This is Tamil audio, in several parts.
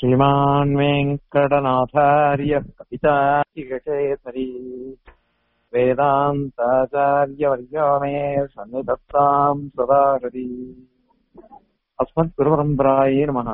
श्रीमान् वेङ्कटनाथार्य कविताचिकेसरी वेदान्ताचार्यवर्यो मे सन्निधत्ताम् सदा हरि அஸ்மத்குருபரம்பராயே நம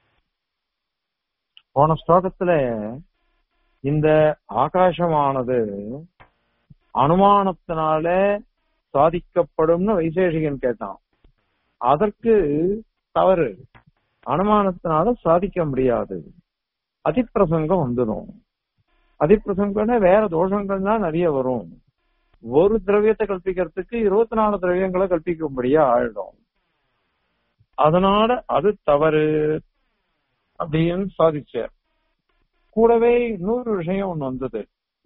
போன ஸ்லோகத்துல இந்த ஆகாசமானது அனுமானத்தினால சாதிக்கப்படும்னு வைசேஷிகன் கேட்டான் அதற்கு தவறு அனுமானத்தினால சாதிக்க முடியாது அதிப்பிரசங்கம் வந்துடும் அதிப்பிரசங்கம்னா வேற தோஷங்கள்லாம் நிறைய வரும் ஒரு திரவியத்தை கல்பிக்கிறதுக்கு இருபத்தி நாலு திரவியங்களை கல்பிக்கும்படியா ஆயிடும் அதனால அது தவறு அப்படின்னு சாதிச்சார் கூடவே இன்னொரு விஷயம் ஒண்ணு வந்தது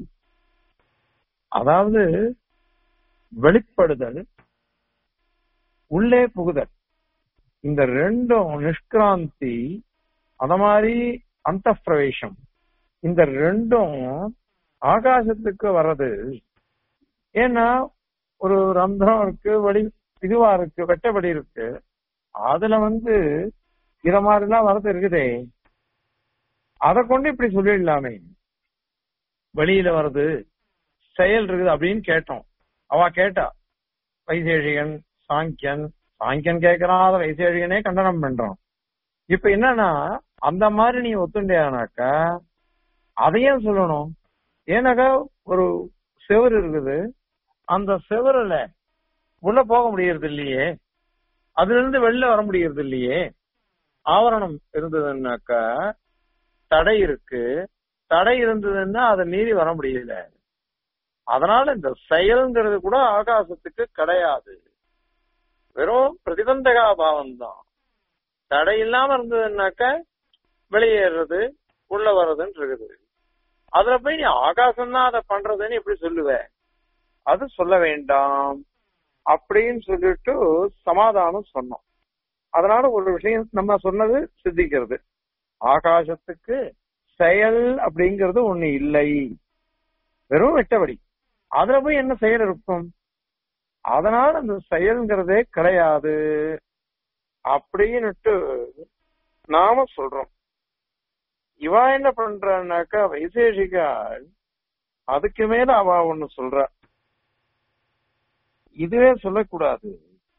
அதாவது வெளிப்படுதல் உள்ளே புகுதல் இந்த ரெண்டும் நிஷ்கிராந்தி அத மாதிரி அந்த பிரவேசம் இந்த ரெண்டும் ஆகாசத்துக்கு வர்றது ஏன்னா ஒரு ரந்திரம் இருக்கு வடி இதுவா இருக்கு வெட்டபடி இருக்கு அதுல வந்து இத மாதிரிலாம் வரது இருக்குதே அத கொண்டு இப்படி சொல்லிடலாமே வெளியில வருது செயல் இருக்குது அப்படின்னு கேட்டோம் அவ கேட்டா வைசேஷிகன் சாங்கியன் சாங்கியன் கேட்கறான் அதை வைசேஷிகனே கண்டனம் பண்றான் இப்ப என்னன்னா அந்த மாதிரி நீ ஒத்துண்டியானாக்கா அதையும் சொல்லணும் ஏன்னாக்கா ஒரு செவரு இருக்குது அந்த செவருல உள்ள போக முடியறது இல்லையே அதுல இருந்து வெளில வர முடியறது இல்லையே ஆவரணம் இருந்ததுன்னாக்கா தடை இருக்கு தடை இருந்ததுன்னா அதை மீறி வர முடியல அதனால இந்த செயல்ங்கிறது கூட ஆகாசத்துக்கு கிடையாது வெறும் பிரதிபந்தகா பாவம் தான் தடை இல்லாம இருந்ததுன்னாக்க வெளியேறது உள்ள வர்றதுன்னு இருக்குது அதுல போய் நீ ஆகாசம் தான் அதை பண்றதுன்னு எப்படி சொல்லுவ அது சொல்ல வேண்டாம் அப்படின்னு சொல்லிட்டு சமாதானம் சொன்னோம் அதனால ஒரு விஷயம் நம்ம சொன்னது சித்திக்கிறது ஆகாசத்துக்கு செயல் அப்படிங்கிறது ஒண்ணு இல்லை வெறும் வெட்டபடி அதுல போய் என்ன செயல் இருக்கும் அதனால அந்த செயல்ங்கிறதே கிடையாது அப்படின்னுட்டு நாம சொல்றோம் இவா என்ன பண்றான்னாக்கா வைசேஷிகா அதுக்கு மேல அவ ஒண்ணு சொல்றா இதுவே சொல்லக்கூடாது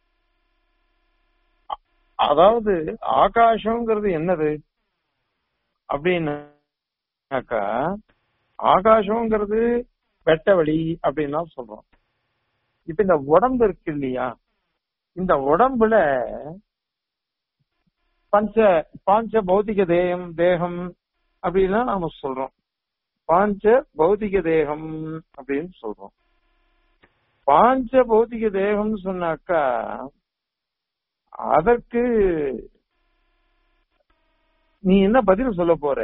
அதாவது ஆகாசம்ங்கிறது என்னது அப்படின்னாக்கா ஆகாசம்ங்கிறது வெட்ட வழி அப்படின்னா சொல்றோம் இப்ப இந்த உடம்பு இருக்கு இல்லையா இந்த உடம்புல பஞ்ச பாஞ்ச பௌத்திக தேகம் தேகம் அப்படின்னா நாம சொல்றோம் பாஞ்ச பௌத்திக தேகம் அப்படின்னு சொல்றோம் பாஞ்ச பௌத்திக தேகம்னு சொன்னாக்கா அதற்கு நீ என்ன பதில் சொல்ல போற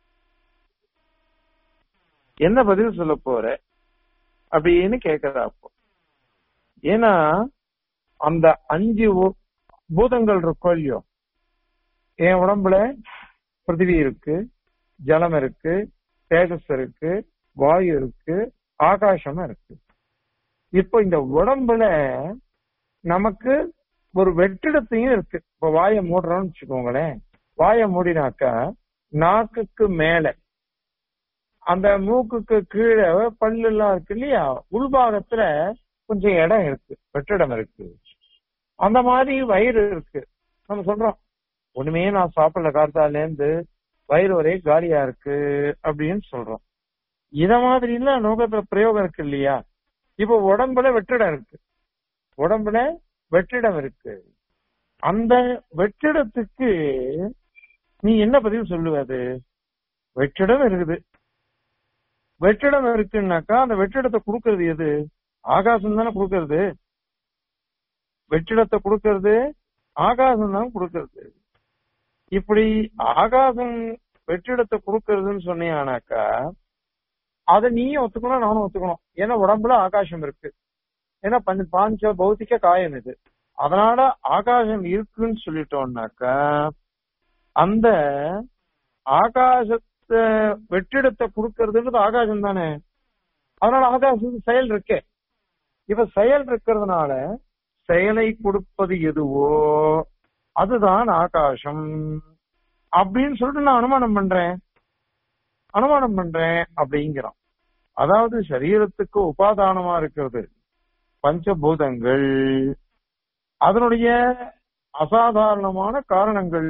என்ன பதில் சொல்ல போற அப்படின்னு கேக்குறா அப்போ ஏன்னா அந்த அஞ்சு பூதங்கள் இருக்கோ இல்லையோ என் உடம்புல பிருத்திவி இருக்கு ஜலம் இருக்கு தேஜஸ் இருக்கு வாயு இருக்கு ஆகாசம் இருக்கு இப்போ இந்த உடம்புல நமக்கு ஒரு வெற்றிடத்தையும் இருக்கு இப்ப வாயை மூடுறோம்னு வச்சுக்கோங்களேன் வாயை மூடினாக்கா நாக்குக்கு மேல அந்த மூக்குக்கு கீழே பல்லு எல்லாம் இருக்கு இல்லையா உள்பாகத்துல கொஞ்சம் இடம் இருக்கு வெற்றிடம் இருக்கு அந்த மாதிரி வயிறு இருக்கு நம்ம சொல்றோம் ஒண்ணுமே நான் சாப்பிடல காத்தால இருந்து வயிறு ஒரே காலியா இருக்கு அப்படின்னு சொல்றோம் இத மாதிரி எல்லாம் நோக்கத்துல பிரயோகம் இருக்கு இல்லையா இப்ப உடம்புல வெற்றிடம் இருக்கு உடம்புல வெற்றிடம் இருக்கு அந்த வெற்றிடத்துக்கு நீ என்ன பதில் சொல்லுவது வெற்றிடம் இருக்குது வெற்றிடம் இருக்குன்னாக்கா அந்த வெற்றிடத்தை கொடுக்கறது எது ஆகாசம் தானே கொடுக்கறது வெற்றிடத்தை கொடுக்கறது ஆகாசம் தான் கொடுக்கறது இப்படி ஆகாசம் வெற்றிடத்தை கொடுக்கறதுன்னு சொன்னீங்கன்னாக்கா அதை நீயும் ஒத்துக்கணும் நானும் ஒத்துக்கணும் ஏன்னா உடம்புல ஆகாசம் இருக்கு ஏன்னா பஞ்ச பாஞ்ச பௌத்திக காயம் இது அதனால ஆகாசம் இருக்குன்னு சொல்லிட்டோம்னாக்கா அந்த ஆகாசத்தை வெற்றிடத்தை கொடுக்கறதுன்றது ஆகாசம் தானே அதனால ஆகாசத்துக்கு செயல் இருக்கே இப்ப செயல் இருக்கிறதுனால செயலை கொடுப்பது எதுவோ அதுதான் ஆகாசம் அப்படின்னு சொல்லிட்டு நான் அனுமானம் பண்றேன் அனுமானம் பண்றேன் அப்படிங்கிறான் அதாவது சரீரத்துக்கு உபாதானமா இருக்கிறது பஞ்சபூதங்கள் அதனுடைய அசாதாரணமான காரணங்கள்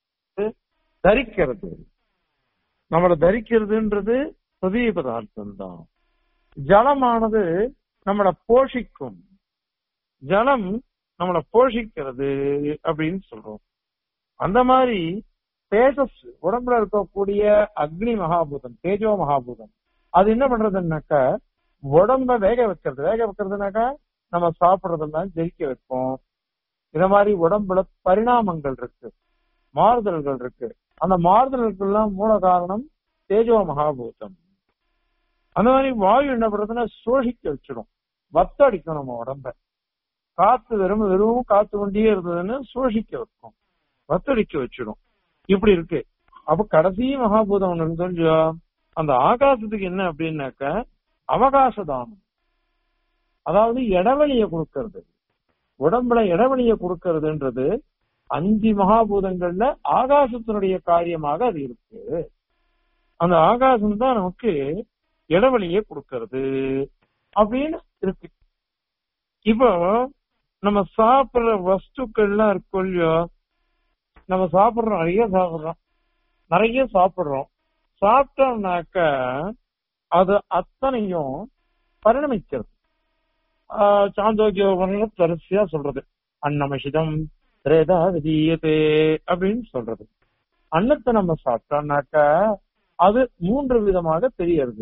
தரிக்கிறது நம்மளை தரிக்கிறதுன்றது புதிய பதார்த்தம் தான் ஜலமானது நம்மளை போஷிக்கும் ஜலம் நம்மளை போஷிக்கிறது அப்படின்னு சொல்றோம் அந்த மாதிரி தேஜஸ் உடம்புல இருக்கக்கூடிய அக்னி மகாபூதம் தேஜோ மகாபூதம் அது என்ன பண்றதுன்னாக்கா உடம்ப வேக வைக்கிறது வேக வைக்கிறதுனாக்கா நம்ம சாப்பிடுறதெல்லாம் ஜெயிக்க வைப்போம் இந்த மாதிரி உடம்புல பரிணாமங்கள் இருக்கு மாறுதல்கள் இருக்கு அந்த மாறுதல்களுக்கெல்லாம் மூல காரணம் தேஜோ மகாபூதம் அந்த மாதிரி வாயு என்ன பண்றதுன்னா சோஷிக்க வச்சிடும் வத்தடிக்கும் நம்ம உடம்ப காத்து வெறும் வெறும் காத்து கொண்டே இருந்ததுன்னு சோஷிக்க வைக்கும் வத்தடிக்க வச்சிடும் இப்படி இருக்கு அப்ப கடைசி மகாபூதம் ஒண்ணு கொஞ்சம் அந்த ஆகாசத்துக்கு என்ன அப்படின்னாக்க அவகாச தானம் அதாவது இடைவெளிய கொடுக்கறது உடம்புல இடைவெளிய கொடுக்கறதுன்றது அஞ்சு மகாபூதங்கள்ல ஆகாசத்தினுடைய காரியமாக அது இருக்கு அந்த ஆகாசம் தான் நமக்கு இடைவெளியை கொடுக்கறது அப்படின்னு இருக்கு இப்போ நம்ம சாப்பிடுற வஸ்துக்கள்லாம் இருக்கும் இல்லையோ நம்ம சாப்பிடுறோம் நிறைய சாப்பிடுறோம் நிறைய சாப்பிடுறோம் சாப்பிட்டோம்னாக்க அது அத்தனையும் பரிணமிக்கிறது சாந்தோக்கிய வரிசையா சொல்றது அன்னமசிதம் திரேதா விதீயதே அப்படின்னு சொல்றது அன்னத்தை நம்ம சாப்பிட்டோம்னாக்க அது மூன்று விதமாக தெரியறது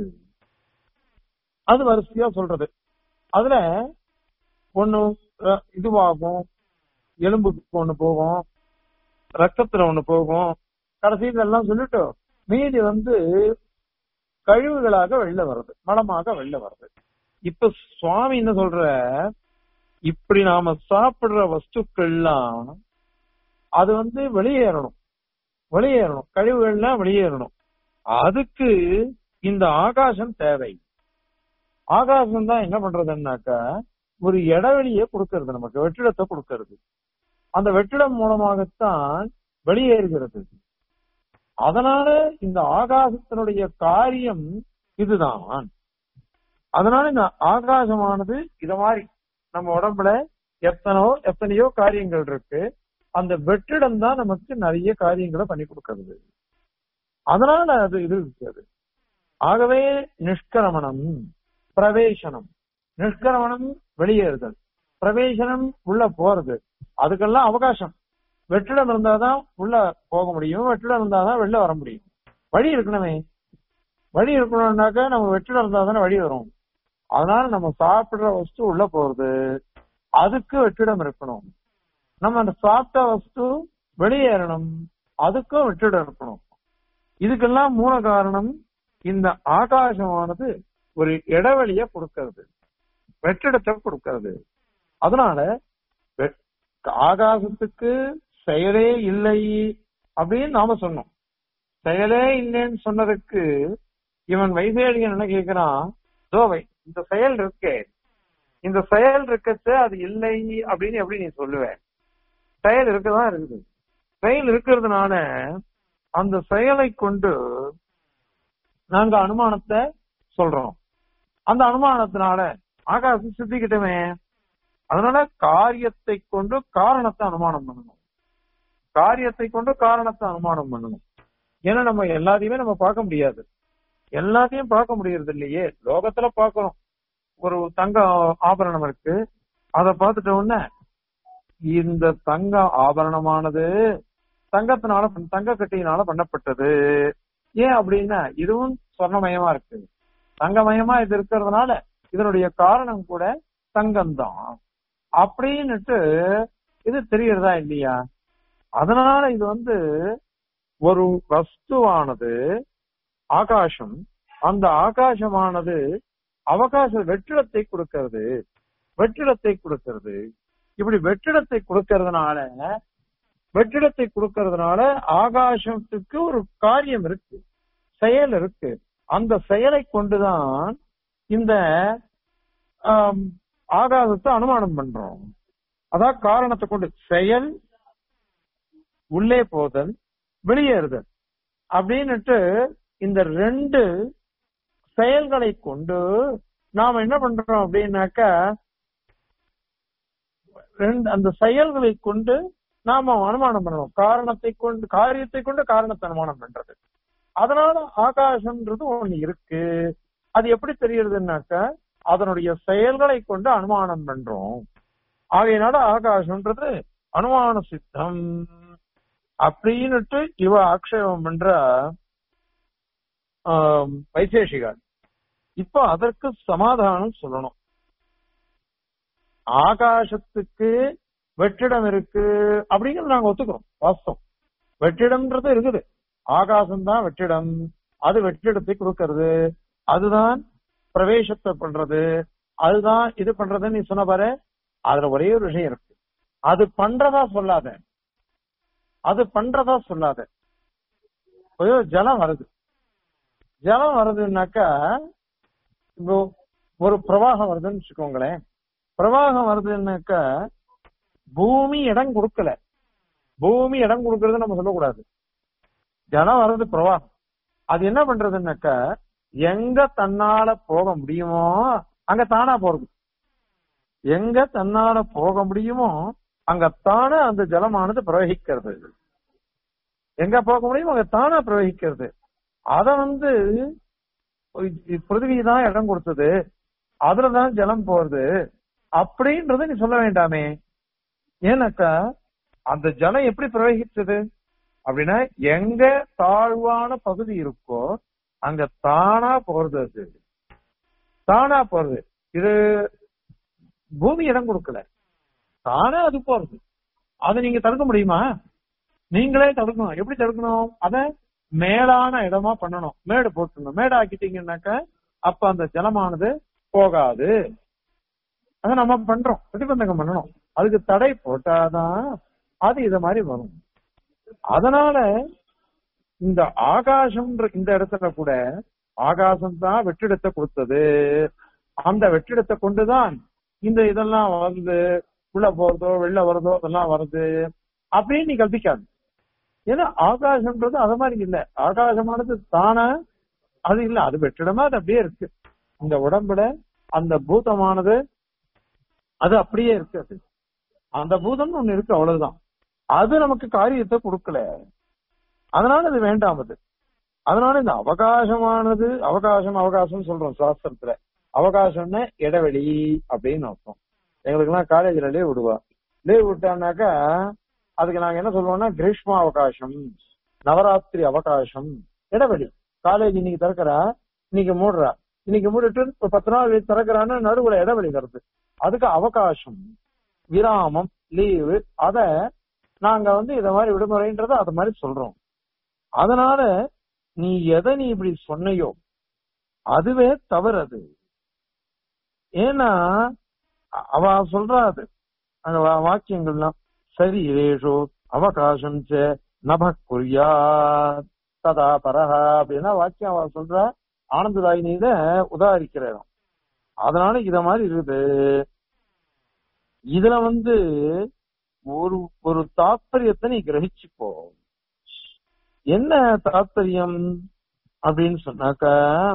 அது வரிசையா சொல்றது அதுல ஒண்ணு இதுவாகும் எலும்புக்கு ஒண்ணு போகும் ரத்தத்துல ஒண்ணு போகும் கடைசியில எல்லாம் சொல்லிட்டு மீதி வந்து கழிவுகளாக வெளில வருது மலமாக வெளில வருது இப்ப சுவாமி என்ன சொல்ற இப்படி நாம சாப்பிடுற வஸ்துக்கள்லாம் அது வந்து வெளியேறணும் வெளியேறணும் கழிவுகள்லாம் வெளியேறணும் அதுக்கு இந்த ஆகாசம் தேவை ஆகாசம் தான் என்ன பண்றதுன்னாக்கா ஒரு இடைவெளியை கொடுக்கறது நமக்கு வெற்றிடத்தை கொடுக்கறது அந்த வெற்றிடம் மூலமாகத்தான் வெளியேறுகிறது அதனால இந்த ஆகாசத்தினுடைய காரியம் இதுதான் அதனால இந்த ஆகாசமானது இத மாதிரி நம்ம உடம்புல எத்தனோ எத்தனையோ காரியங்கள் இருக்கு அந்த வெற்றிடம் தான் நமக்கு நிறைய காரியங்களை பண்ணி கொடுக்கறது அதனால அது இது இருக்காது ஆகவே நிஷ்கரமணம் பிரவேசனம் நிஷ்கரமணம் வெளியேறுதல் பிரவேசனம் உள்ள போறது அதுக்கெல்லாம் அவகாசம் வெற்றிடம் இருந்தாதான் உள்ள போக முடியும் வெற்றிடம் இருந்தாதான் வெளில வர முடியும் வழி இருக்கணுமே வழி இருக்கணும்னாக்கா நம்ம வெற்றிடம் இருந்தா தானே வழி வரும் அதனால நம்ம சாப்பிடுற வஸ்து உள்ள போறது அதுக்கு வெற்றிடம் இருக்கணும் நம்ம அந்த சாப்பிட்ட வஸ்து வெளியேறணும் அதுக்கும் வெற்றிடம் இருக்கணும் இதுக்கெல்லாம் மூல காரணம் இந்த ஆகாசமானது ஒரு இடைவெளிய கொடுக்கிறது வெற்றிடத்தை கொடுக்கிறது அதனால ஆகாசத்துக்கு செயலே இல்லை அப்படின்னு நாம சொன்னோம் செயலே இல்லைன்னு சொன்னதுக்கு இவன் வைசேடியன் என்ன கேக்குறான் தோவை இந்த செயல் இருக்கே இந்த செயல் இருக்கச்சு அது இல்லை அப்படின்னு எப்படி நீ சொல்லுவ செயல் இருக்கதான் இருக்குது செயல் இருக்கிறதுனால அந்த செயலை கொண்டு நாங்க அனுமானத்தை சொல்றோம் அந்த அனுமானத்தினால ஆகாசம் சித்திக்கிட்டமே அதனால காரியத்தை கொண்டு காரணத்தை அனுமானம் பண்ணணும் காரியத்தை கொண்டு காரணத்தை அனுமானம் பண்ணணும் ஏன்னா நம்ம எல்லாத்தையுமே நம்ம பார்க்க முடியாது எல்லாத்தையும் பார்க்க முடியறது இல்லையே லோகத்துல பாக்குறோம் ஒரு தங்க ஆபரணம் இருக்கு அத பார்த்துட்ட உடனே இந்த தங்க ஆபரணமானது தங்கத்தினால தங்க கட்டியினால பண்ணப்பட்டது ஏன் அப்படின்னா இதுவும் சொர்ணமயமா இருக்கு தங்கமயமா இது இருக்கிறதுனால இதனுடைய காரணம் கூட தங்கம்தான் அப்படின்னுட்டு இது தெரியறதா இல்லையா அதனால இது வந்து ஒரு வஸ்துவானது ஆகாசம் அந்த ஆகாசமானது அவகாச வெற்றிடத்தை கொடுக்கிறது வெற்றிடத்தை கொடுக்கிறது இப்படி வெற்றிடத்தை கொடுக்கறதுனால வெற்றிடத்தை கொடுக்கறதுனால ஆகாசத்துக்கு ஒரு காரியம் இருக்கு செயல் இருக்கு அந்த செயலை கொண்டுதான் இந்த ஆகாசத்தை அனுமானம் பண்றோம் அதான் காரணத்தை கொண்டு செயல் உள்ளே போதல் வெளியேறுது அப்படின்னுட்டு இந்த ரெண்டு செயல்களை கொண்டு நாம என்ன பண்றோம் அப்படின்னாக்கா ரெண்டு அந்த செயல்களை கொண்டு நாம அனுமானம் பண்ணணும் காரணத்தை கொண்டு காரியத்தை கொண்டு காரணத்தை அனுமானம் பண்றது அதனால ஆகாசம்ன்றது ஒண்ணு இருக்கு அது எப்படி தெரியுதுன்னாக்கா அதனுடைய செயல்களை கொண்டு அனுமானம் பண்றோம் ஆகையினால ஆகாசம்ன்றது அனுமான சித்தம் அப்படின்னுட்டு இவ ஆக்ஷேபம் பண்ற ஆம், வைசேஷிகார் இப்ப அதற்கு சமாதானம் சொல்லணும் ஆகாசத்துக்கு வெற்றிடம் இருக்கு அப்படிங்கறது நாங்க ஒத்துக்கிறோம் வாஸ்தவம் வெற்றிடம்ன்றது இருக்குது ஆகாசம் தான் வெற்றிடம் அது வெற்றிடத்தை கொடுக்கறது அதுதான் பிரவேசத்தை பண்றது அதுதான் இது பண்றதுன்னு நீ சொன்ன பாரு அதுல ஒரே ஒரு விஷயம் இருக்கு அது பண்றதா சொல்லாத அது பண்றதா சொல்லாத ஒரு ஜலம் வருது ஜலம் வருதுன்னாக்கா இப்போ ஒரு பிரவாகம் வருதுன்னு வச்சுக்கோங்களேன் பிரவாகம் வருதுன்னாக்கா பூமி இடம் கொடுக்கல பூமி இடம் கொடுக்கறது நம்ம சொல்லக்கூடாது ஜலம் வர்றது பிரவாகம் அது என்ன பண்றதுன்னாக்கா எங்க தன்னால போக முடியுமோ அங்க தானா போறது எங்க தன்னால போக முடியுமோ அங்க தானே அந்த ஜலமானது பிரவகிக்கிறது எங்க போக முடியுமோ அங்க தானா பிரவகிக்கிறது அத வந்து பிருத்திவி தான் இடம் கொடுத்தது அதுலதான் ஜலம் போறது அப்படின்றத நீ சொல்ல வேண்டாமே ஏன்னாக்கா அந்த ஜலம் எப்படி பிரவகிச்சது அப்படின்னா எங்க தாழ்வான பகுதி இருக்கோ அங்க தானா போறது அது தானா போறது இது பூமி இடம் கொடுக்கல தானே அது போறது அதை நீங்க தடுக்க முடியுமா நீங்களே தடுக்கணும் எப்படி தடுக்கணும் அத மேலான இடமா பண்ணணும் மேடு போட்டுணும் மேடு ஆக்கிட்டீங்கன்னாக்க அப்ப அந்த ஜலமானது போகாது அத நம்ம பண்றோம் பிரதிபந்தகம் பண்ணணும் அதுக்கு தடை போட்டாதான் அது இத மாதிரி வரும் அதனால இந்த ஆகாசம்ன்ற இந்த இடத்துல கூட ஆகாசம் தான் வெற்றிடத்தை கொடுத்தது அந்த வெற்றிடத்தை கொண்டுதான் இந்த இதெல்லாம் வருது உள்ள போறதோ வெளில வருதோ அதெல்லாம் வருது அப்படின்னு நீ கல்பிக்காது ஏன்னா ஆகாசம்ன்றது அது மாதிரி இல்ல ஆகாசமானது தானா அது இல்ல அது வெற்றிடமா அது அப்படியே இருக்கு இந்த உடம்புல அந்த பூதமானது அது அப்படியே இருக்கு அது அந்த பூதம்னு ஒண்ணு இருக்கு அவ்வளவுதான் அது நமக்கு காரியத்தை கொடுக்கல அதனால அது வேண்டாம் அது அதனால இந்த அவகாசமானது அவகாசம் அவகாசம் சொல்றோம் சாஸ்திரத்துல அவகாசம்னா இடைவெளி அப்படின்னு அர்த்தம் எங்களுக்கு எல்லாம் காலேஜ்ல லீவ் விடுவா லீவ் விட்டானாக்கா அதுக்கு நாங்க என்ன சொல்லுவோம்னா கிரீஷ்ம அவகாசம் நவராத்திரி அவகாசம் இடைவெளி காலேஜ் இன்னைக்கு திறக்கிறா இன்னைக்கு மூடுறா இன்னைக்கு மூடிட்டு இப்ப பத்து நாள் கழிச்சு திறக்கிறான்னு நடுவுல இடைவெளி வருது அதுக்கு அவகாசம் விராமம் லீவு அத நாங்க வந்து இத மாதிரி விடுமுறைன்றத அது மாதிரி சொல்றோம் அதனால நீ எதை நீ இப்படி சொன்னையோ அதுவே தவறு அது ஏன்னா அ- அவ சொல்றா அது அந்த வா- வாக்கியங்கள்லாம் சரி ரேஷோ அவகாசம் ச நப குறியா ததா பரஹா அப்படின்னா வாக்கியம் அவ சொல்றா ஆனந்ததாயினியில உதாரிக்கிறோம் அதனால இத மாதிரி இருக்குது இதுல வந்து ஒரு ஒரு தாத்பரியத்தை நீ கிரகிச்சுக்கோ என்ன தாத்பரியம் அப்படின்னு சொன்னாக்கா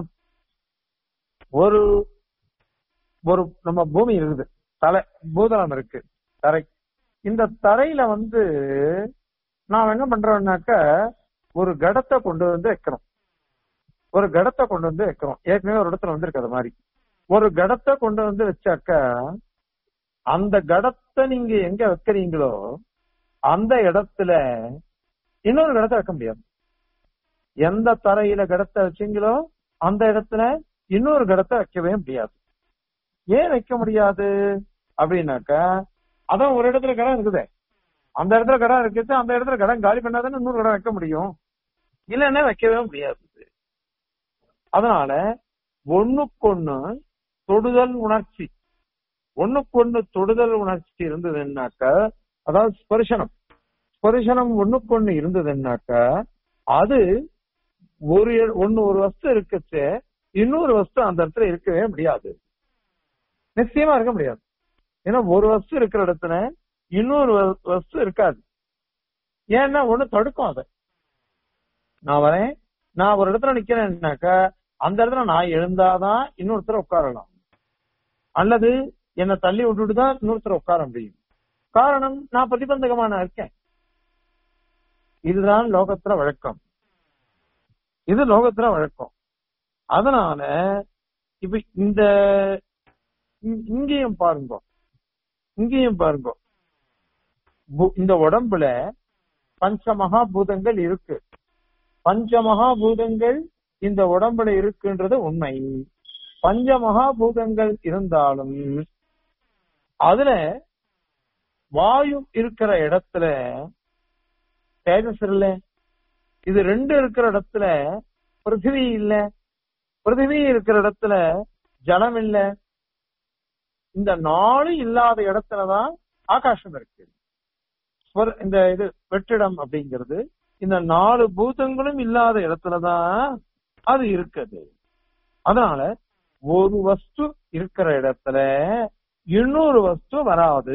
ஒரு ஒரு நம்ம பூமி இருக்குது தலை பூதளம் இருக்கு தரை இந்த தரையில வந்து நாம் என்ன பண்றோம்னாக்க ஒரு கடத்தை கொண்டு வந்து வைக்கிறோம் ஒரு கடத்தை கொண்டு வந்து வைக்கிறோம் ஏற்கனவே ஒரு இடத்துல வந்திருக்கு அது மாதிரி ஒரு கடத்தை கொண்டு வந்து வச்சாக்க அந்த கடத்தை நீங்க எங்க வைக்கிறீங்களோ அந்த இடத்துல இன்னொரு கடத்தை வைக்க முடியாது எந்த தரையில கடத்தை வச்சீங்களோ அந்த இடத்துல இன்னொரு கடத்தை வைக்கவே முடியாது ஏன் வைக்க முடியாது அப்படின்னாக்கா அதான் ஒரு இடத்துல கடன் இருக்குதே அந்த இடத்துல கடன் இருக்குது அந்த இடத்துல கடன் காலி பண்ணாதானே இன்னொரு கடன் வைக்க முடியும் இல்லைன்னா வைக்கவே முடியாது அதனால ஒண்ணுக்கொண்ணு தொடுதல் உணர்ச்சி ஒண்ணுக்கொண்ணு தொடுதல் உணர்ச்சி இருந்ததுன்னாக்க அதாவது ஸ்பர்சனம் ஸ்பர்சனம் ஒண்ணுக்கொண்ணு இருந்ததுன்னாக்க அது ஒரு இட- ஒண்ணு ஒரு வஸ்து இருக்கச்சு இன்னொரு வஸ்து அந்த இடத்துல இருக்கவே முடியாது நிச்சயமா இருக்க முடியாது ஏன்னா ஒரு வஸ்து இருக்கிற இடத்துல இன்னொரு வ- வஸ்து இருக்காது ஏன்னா ஒண்ணு தடுக்கும் அதை நான் வரேன் நான் ஒரு இடத்துல நிக்கிறேன்னாக்கா அந்த இடத்துல நான் எழுந்தாதான் இன்னொருத்தர் உட்காரலாம் அல்லது என்னை தள்ளி விட்டுட்டு தான் இன்னொருத்தர் உட்கார முடியும் காரணம் நான் பிரதிபந்தகமா நான் இருக்கேன் இதுதான் லோகத்துல வழக்கம் இது லோகத்துல வழக்கம் அதனால இப்ப இந்த இ- இங்கேயும் பாருங்க இங்கேயும் பாருங்க பு- இந்த உடம்புல பஞ்ச மகாபூதங்கள் இருக்கு பஞ்ச மகாபூதங்கள் இந்த உடம்புல இருக்குன்றது உண்மை பஞ்ச மகாபூதங்கள் இருந்தாலும் அதுல வாயு இருக்கிற இடத்துல தேஜஸ் இல்ல இது ரெண்டு இருக்கிற இடத்துல பிருத்திவி இல்ல பிருத்திவி இருக்கிற இடத்துல ஜலம் இல்ல இந்த நாலு இல்லாத இடத்துலதான் ஆகாசம் இருக்கு ஸ்வர்- இந்த இது வெற்றிடம் அப்படிங்கிறது இந்த நாலு பூதங்களும் இல்லாத இடத்துலதான் அது இருக்குது அதனால ஒரு வஸ்து இருக்கிற இடத்துல இன்னொரு வஸ்து வராது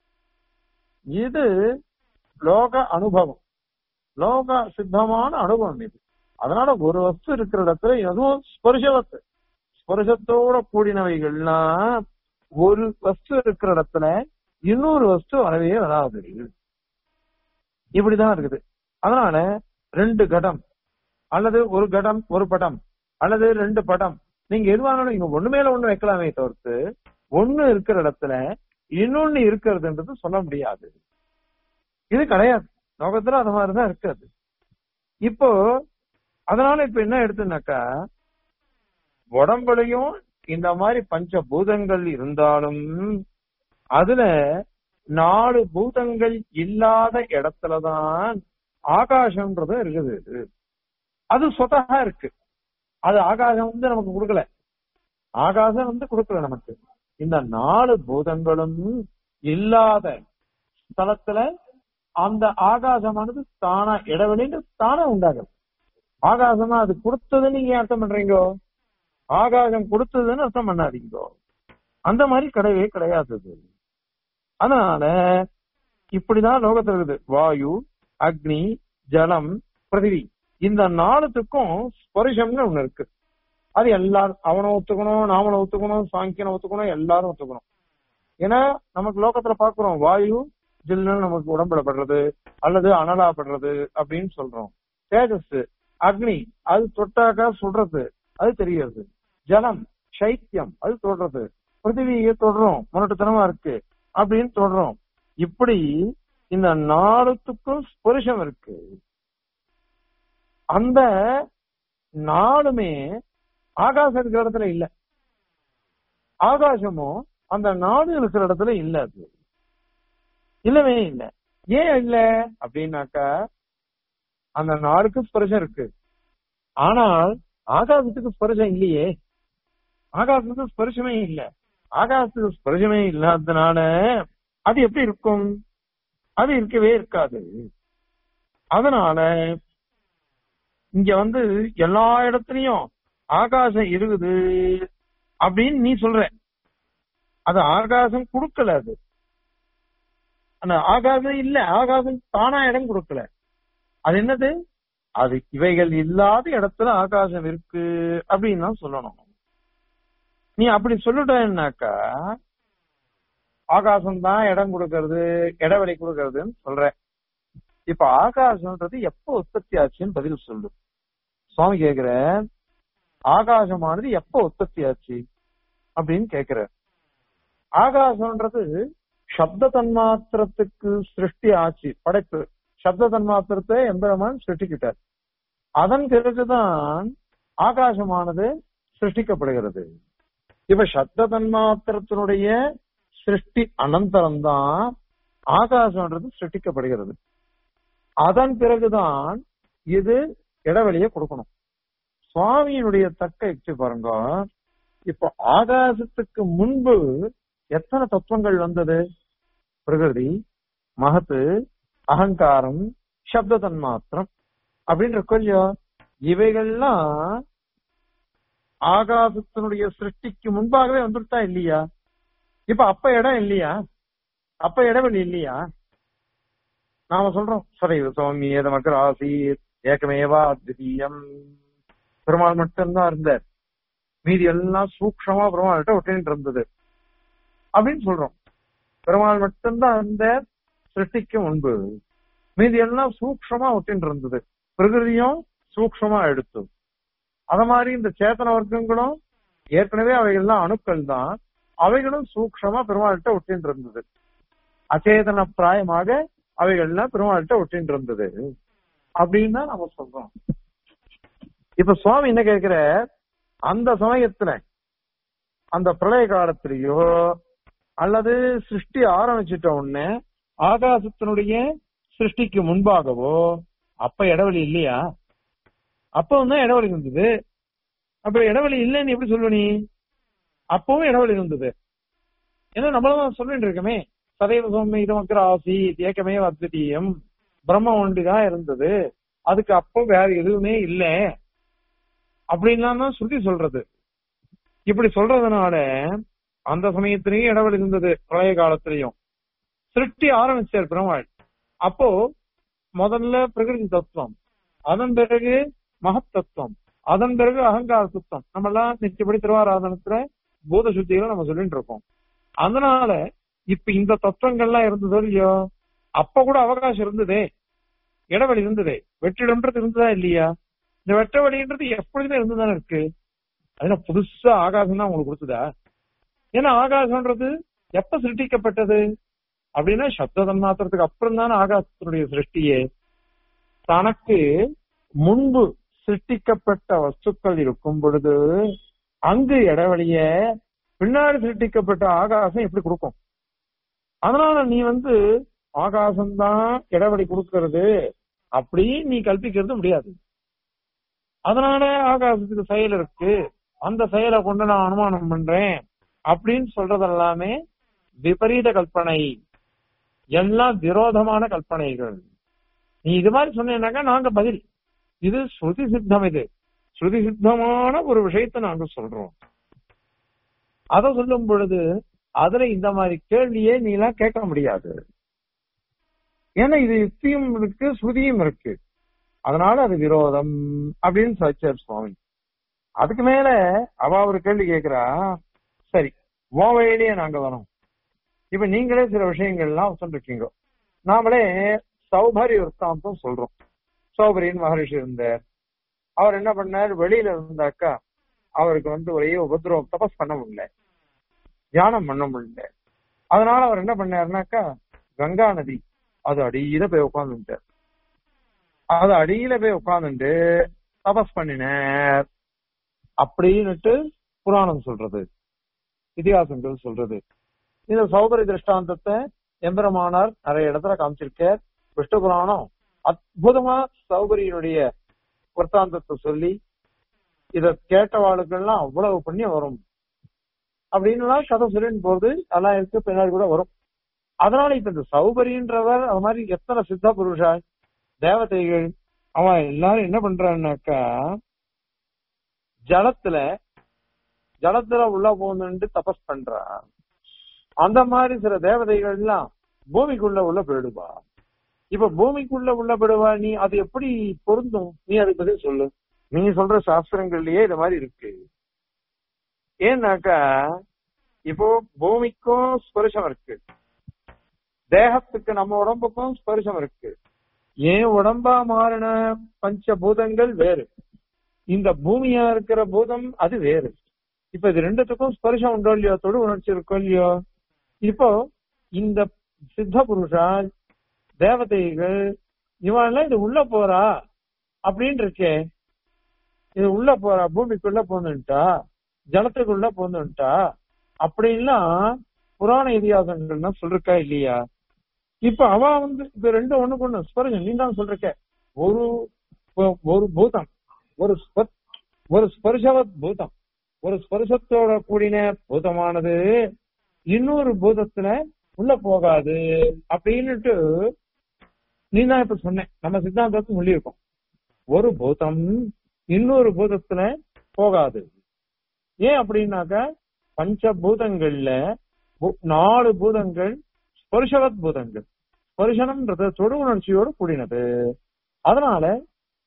இது லோக அனுபவம் லோக சித்தமான அனுபவம் இது அதனால ஒரு வஸ்து இருக்கிற இடத்துல எதுவும் ஸ்பர்ஷவத்து ஸ்பர்ஷத்தோட கூடினவைகள்லாம் ஒரு வஸ்து இருக்கிற இடத்துல இன்னொரு வஸ்து வரவே வராது இப்படிதான் இருக்குது அதனால ரெண்டு கடம் அல்லது ஒரு கடம் ஒரு படம் அல்லது ரெண்டு படம் நீங்க எதுவானாலும் நீங்க ஒண்ணு மேல ஒண்ணு வைக்கலாமே தவிர்த்து ஒண்ணு இருக்கிற இடத்துல இன்னொன்னு இருக்கிறதுன்றது சொல்ல முடியாது இது கிடையாது லோகத்துல அது மாதிரிதான் இருக்காது இப்போ அதனால இப்ப என்ன எடுத்துனாக்கா உடம்புலையும் இந்த மாதிரி பஞ்ச பூதங்கள் இருந்தாலும் அதுல நாலு பூதங்கள் இல்லாத இடத்துலதான் ஆகாசம்ன்றது இருக்குது அது சொத்தகா இருக்கு அது ஆகாசம் வந்து நமக்கு கொடுக்கல ஆகாசம் வந்து கொடுக்கல நமக்கு இந்த நாலு பூதங்களும் இல்லாத ஸ்தலத்துல அந்த ஆகாசமானது தானா இடைவெளின்னு தானா உண்டாகும் ஆகாசமா அது கொடுத்ததுன்னு நீங்க ஏன் அர்த்தம் பண்றீங்க ஆகாசம் கொடுத்ததுன்னு அர்த்தம் பண்ணாதீங்க அந்த மாதிரி கிடையவே கிடையாது அது. அதனால இப்படிதான் லோகத்துல இருக்குது வாயு அக்னி ஜலம் பிருத்திவி இந்த நாலுத்துக்கும் ஸ்பரிசம்னு ஒண்ணு இருக்கு அது எல்லாரும் அவனும் ஒத்துக்கணும் நாமளும் ஒத்துக்கணும் சாங்கியனை ஒத்துக்கணும் எல்லாரும் ஒத்துக்கணும் ஏன்னா நமக்கு லோகத்துல பாக்குறோம் வாயு ஜில்லுன்னு நமக்கு உடம்புல படுறது அல்லது அனலா படுறது அப்படின்னு சொல்றோம் தேஜஸ் அக்னி அது தொட்டாக்கா சுடுறது அது தெரியாது ஜலம் சைத்தியம் அது தொடுறது பிருத்திவியை தொடரும் முரட்டுத்தனமா இருக்கு அப்படின்னு தொடரும் இப்படி இந்த நாலுத்துக்கும் ஸ்பரிசம் இருக்கு அந்த நாலுமே ஆகாசம் இருக்கிற இடத்துல இல்ல ஆகாசமும் அந்த நாடு இருக்கிற இடத்துல இல்ல அது இல்லவே இல்ல ஏன் இல்ல அப்படின்னாக்கா அந்த நாளுக்கு ஸ்பர்சம் இருக்கு ஆனால் ஆகாசத்துக்கு ஸ்பர்சம் இல்லையே ஆகாசத்துக்கு ஸ்பர்சமே இல்ல ஆகாசத்துக்கு ஸ்பர்சமே இல்லாததுனால அது எப்படி இருக்கும் அது இருக்கவே இருக்காது அதனால இங்க வந்து எல்லா இடத்துலயும் ஆகாசம் இருக்குது அப்படின்னு நீ சொல்ற அது ஆகாசம் கொடுக்கல அது அந்த ஆகாசம் இல்ல ஆகாசம் தானா இடம் கொடுக்கல அது என்னது அது இவைகள் இல்லாத இடத்துல ஆகாசம் இருக்கு அப்படின்னு தான் சொல்லணும் நீ அப்படி சொல்லிட்டேன்னாக்கா ஆகாசம் தான் இடம் கொடுக்கறது இடைவெளி கொடுக்கறதுன்னு சொல்ற இப்ப ஆகாசம்ன்றது எப்போ உற்பத்தி ஆச்சுன்னு பதில் சொல்லு சுவாமி கேக்குற ஆகாசமானது எப்போ உற்பத்தி ஆச்சு அப்படின்னு கேக்குற ஆகாசம்ன்றது சப்த தன்மாத்திரத்துக்கு சிருஷ்டி ஆச்சு படைப்பு சப்த தன்மாத்திரத்தை எம்பெருமான் சிருஷ்டிக்கிட்டார் அதன் பிறகுதான் ஆகாசமானது சிருஷ்டிக்கப்படுகிறது இப்ப சப்த தன்மாத்திரத்தினுடைய சிருஷ்டி அனந்தரம்தான் ஆகாசம்ன்றது சிருஷ்டிக்கப்படுகிறது அதன் பிறகுதான் இது இடைவெளியை கொடுக்கணும் சுவாமியினுடைய தக்க யுக்தி பாருங்க இப்ப ஆகாசத்துக்கு முன்பு எத்தனை தத்துவங்கள் வந்தது பிரகிருதி மகத்து அகங்காரம் சப்த தன்மாத்திரம் அப்படின்னு இருக்கோ இல்லையோ இவைகள்லாம் ஆகாசத்தினுடைய சிருஷ்டிக்கு முன்பாகவே வந்துட்டா இல்லையா இப்ப அப்ப இடம் இல்லையா அப்ப இடைவெளி இல்லையா நாம சொல்றோம் சரி சுவாமி ஏத மக்கள் ஆசீத் ஏகமேவா அத்விதீயம் பெருமாள் மட்டும்தான் இருந்தார் மீதி எல்லாம் சூக்ஷமா பெருமாள்கிட்ட ஒட்டின்னு இருந்தது அப்படின்னு சொல்றோம் பெருமாள் மட்டும்தான் அந்த சிருஷ்டிக்கு முன்பு மீதி எல்லாம் சூக்ஷமா ஒட்டின்னு இருந்தது பிரகிருதியும் சூக்ஷமா எடுத்து அத மாதிரி இந்த சேத்தன வர்க்கங்களும் ஏற்கனவே அவைகள்லாம் அணுக்கள் தான் அவைகளும் சூக்ஷமா பெருமாள்கிட்ட ஒட்டின்னு இருந்தது அச்சேதன பிராயமாக அவைகள்லாம் பெருமாள்கிட்ட ஒட்டின்னு இருந்தது அப்படின்னு தான் நம்ம சொல்றோம் இப்ப சுவாமி என்ன கேக்குற அந்த சமயத்துல அந்த பிரளய காலத்திலேயோ அல்லது சிருஷ்டி ஆரம்பிச்சிட்ட உடனே ஆகாசத்தினுடைய சிருஷ்டிக்கு முன்பாகவோ அப்ப இடைவெளி இல்லையா அப்ப வந்து இடைவெளி இருந்தது அப்ப இடைவெளி இல்லைன்னு எப்படி சொல்லுவ நீ அப்பவும் இடைவெளி இருந்தது ஏன்னா நம்மளும் சொல்லிட்டு இருக்கமே சதைவ சோமி இதமக்கிற ஆசி ஏக்கமே அத்விதீயம் பிரம்ம ஒன்றிதான் இருந்தது அதுக்கு அப்போ வேற எதுவுமே இல்லை அப்படின்லாம் தான் ஸ்ருதி சொல்றது இப்படி சொல்றதுனால அந்த சமயத்திலையும் இடைவெளி இருந்தது பிரளய காலத்திலையும் சிருஷ்டி ஆரம்பிச்சார் பெருமாள் அப்போ முதல்ல பிரகிருதி தத்துவம் அதன் பிறகு மகத் தத்துவம் அதன் பிறகு அகங்கார தத்துவம் நம்ம எல்லாம் நிச்சயப்படி திருவாராதனத்துல பூத சுத்திகளை நம்ம சொல்லிட்டு இருக்கோம் அதனால இப்ப இந்த தத்துவங்கள்லாம் இருந்ததோ இல்லையோ அப்ப கூட அவகாசம் இருந்ததே இடைவெளி இருந்ததே வெற்றிடம்ன்றது இருந்ததா இல்லையா இந்த வெட்ட வழின்றது எப்பொழுதுமே இருந்துதானே இருக்கு அதனால புதுசா ஆகாசம் தான் உங்களுக்கு கொடுத்ததா ஏன்னா ஆகாசம்ன்றது எப்ப சிருஷ்டிக்கப்பட்டது அப்படின்னா சப்த தன்மாத்திரத்துக்கு அப்புறம் தானே ஆகாசத்தினுடைய சிருஷ்டியே தனக்கு முன்பு சிருஷ்டிக்கப்பட்ட வஸ்துக்கள் இருக்கும் பொழுது அங்கு இடைவெளிய பின்னாடி சிருஷ்டிக்கப்பட்ட ஆகாசம் எப்படி கொடுக்கும் அதனால நீ வந்து ஆகாசம்தான் இடைவெளி கொடுக்கறது அப்படி நீ கல்பிக்கிறது முடியாது அதனால ஆகாசத்துக்கு செயல் இருக்கு அந்த செயலை கொண்டு நான் அனுமானம் பண்றேன் அப்படின்னு சொல்றது எல்லாமே விபரீத கல்பனை எல்லாம் விரோதமான கல்பனைகள் நீ இது மாதிரி சொன்னீங்கன்னாக்கா நாங்க பதில் இது ஸ்ருதி சித்தம் இது ஸ்ருதி சித்தமான ஒரு விஷயத்தை நாங்க சொல்றோம் அத சொல்லும் பொழுது அதுல இந்த மாதிரி கேள்வியே நீ எல்லாம் கேட்க முடியாது ஏன்னா இது யுக்தியும் இருக்கு ஸ்ருதியும் இருக்கு அதனால அது விரோதம் அப்படின்னு சச்சார் சுவாமி அதுக்கு மேல அவ ஒரு கேள்வி கேக்குறா சரி உன் வழியிலேயே நாங்க வரோம் இப்ப நீங்களே சில விஷயங்கள்லாம் சொல்லிருக்கீங்க நாமளே சௌபரி விற்த்தாந்தம் சொல்றோம் சௌபரின் மகரிஷி இருந்தார் அவர் என்ன பண்ணார் வெளியில இருந்தாக்கா அவருக்கு வந்து ஒரே உபதிரவம் தபஸ் பண்ண முடியல தியானம் பண்ண முடியல அதனால அவர் என்ன பண்ணாருனாக்கா கங்கா நதி அது அடியில போய் உட்காந்துட்டார் அது அடியில போய் உட்காந்துட்டு தபஸ் பண்ணினார் அப்படின்னுட்டு புராணம் சொல்றது இதிகாசங்கள் சொல்றது இந்த சௌகரி திருஷ்டாந்தத்தை எம்பெருமானார் நிறைய இடத்துல காமிச்சிருக்கார் விஷ்ணு புராணம் அற்புதமா சௌகரியினுடைய விற்த்தாந்தத்தை சொல்லி இத கேட்டவாளுக்கெல்லாம் அவ்வளவு புண்ணியம் வரும் அப்படின்னுலாம் கதை சொல்லின்னு போறது எல்லாம் இருக்கு பின்னாடி கூட வரும் அதனால இப்ப இந்த சௌகரியன்றவர் அது மாதிரி எத்தனை சித்த புருஷா தேவதைகள் அவன் எல்லாரும் என்ன பண்றான்னாக்கா ஜலத்துல ஜலத்துல உள்ள போகணுன்ட்டு தபஸ் பண்றான் அந்த மாதிரி சில தேவதைகள் எல்லாம் பூமிக்குள்ள உள்ள போயிடுவா இப்ப பூமிக்குள்ள உள்ள போயிடுவா நீ அது எப்படி பொருந்தும் நீ அதுக்கு பதில் சொல்லு நீங்க சொல்ற சாஸ்திரங்கள்லயே இது மாதிரி இருக்கு ஏன்னாக்கா இப்போ பூமிக்கும் ஸ்பர்ஷம் இருக்கு தேகத்துக்கு நம்ம உடம்புக்கும் ஸ்பர்ஷம் இருக்கு ஏன் உடம்பா மாறின பஞ்சபூதங்கள் வேறு இந்த பூமியா இருக்கிற பூதம் அது வேறு இப்ப இது ரெண்டுத்துக்கும் ஸ்பர்ஷம் உண்டோ இல்லையோ தொடு உணர்ச்சி இருக்கோ இல்லையோ இப்போ இந்த சித்த புருஷா தேவதைகள் இவெல்லாம் இது உள்ள போறா அப்படின்னு இருக்கே இது உள்ள போறா பூமிக்குள்ள போந்துட்டா ஜலத்துக்குள்ள போந்துட்டா அப்படின்லாம் புராண இதிகாசங்கள்லாம் சொல்லிருக்கா இல்லையா இப்ப அவ வந்து இப்ப ரெண்டு ஒண்ணுக்கு ஒண்ணு ஸ்பர்ஷம் நீ தான் சொல்றக்க ஒரு ஒரு பூதம் ஒரு ஒரு ஸ்பர்ஷவத் பூதம் ஒரு ஸ்பர்சத்தோட கூடின பூதமானது இன்னொரு பூதத்துல உள்ள போகாது அப்படின்னுட்டு நீ தான் இப்ப சொன்ன நம்ம சித்தாந்தத்தை சொல்லியிருக்கோம் ஒரு பூதம் இன்னொரு பூதத்துல போகாது ஏன் அப்படின்னாக்க பஞ்சபூதங்கள்ல நாலு பூதங்கள் ஸ்பர்ஷவத் பூதங்கள் ஸ்பர்ஷனம்ன்றது தொடு உணர்ச்சியோடு கூடினது அதனால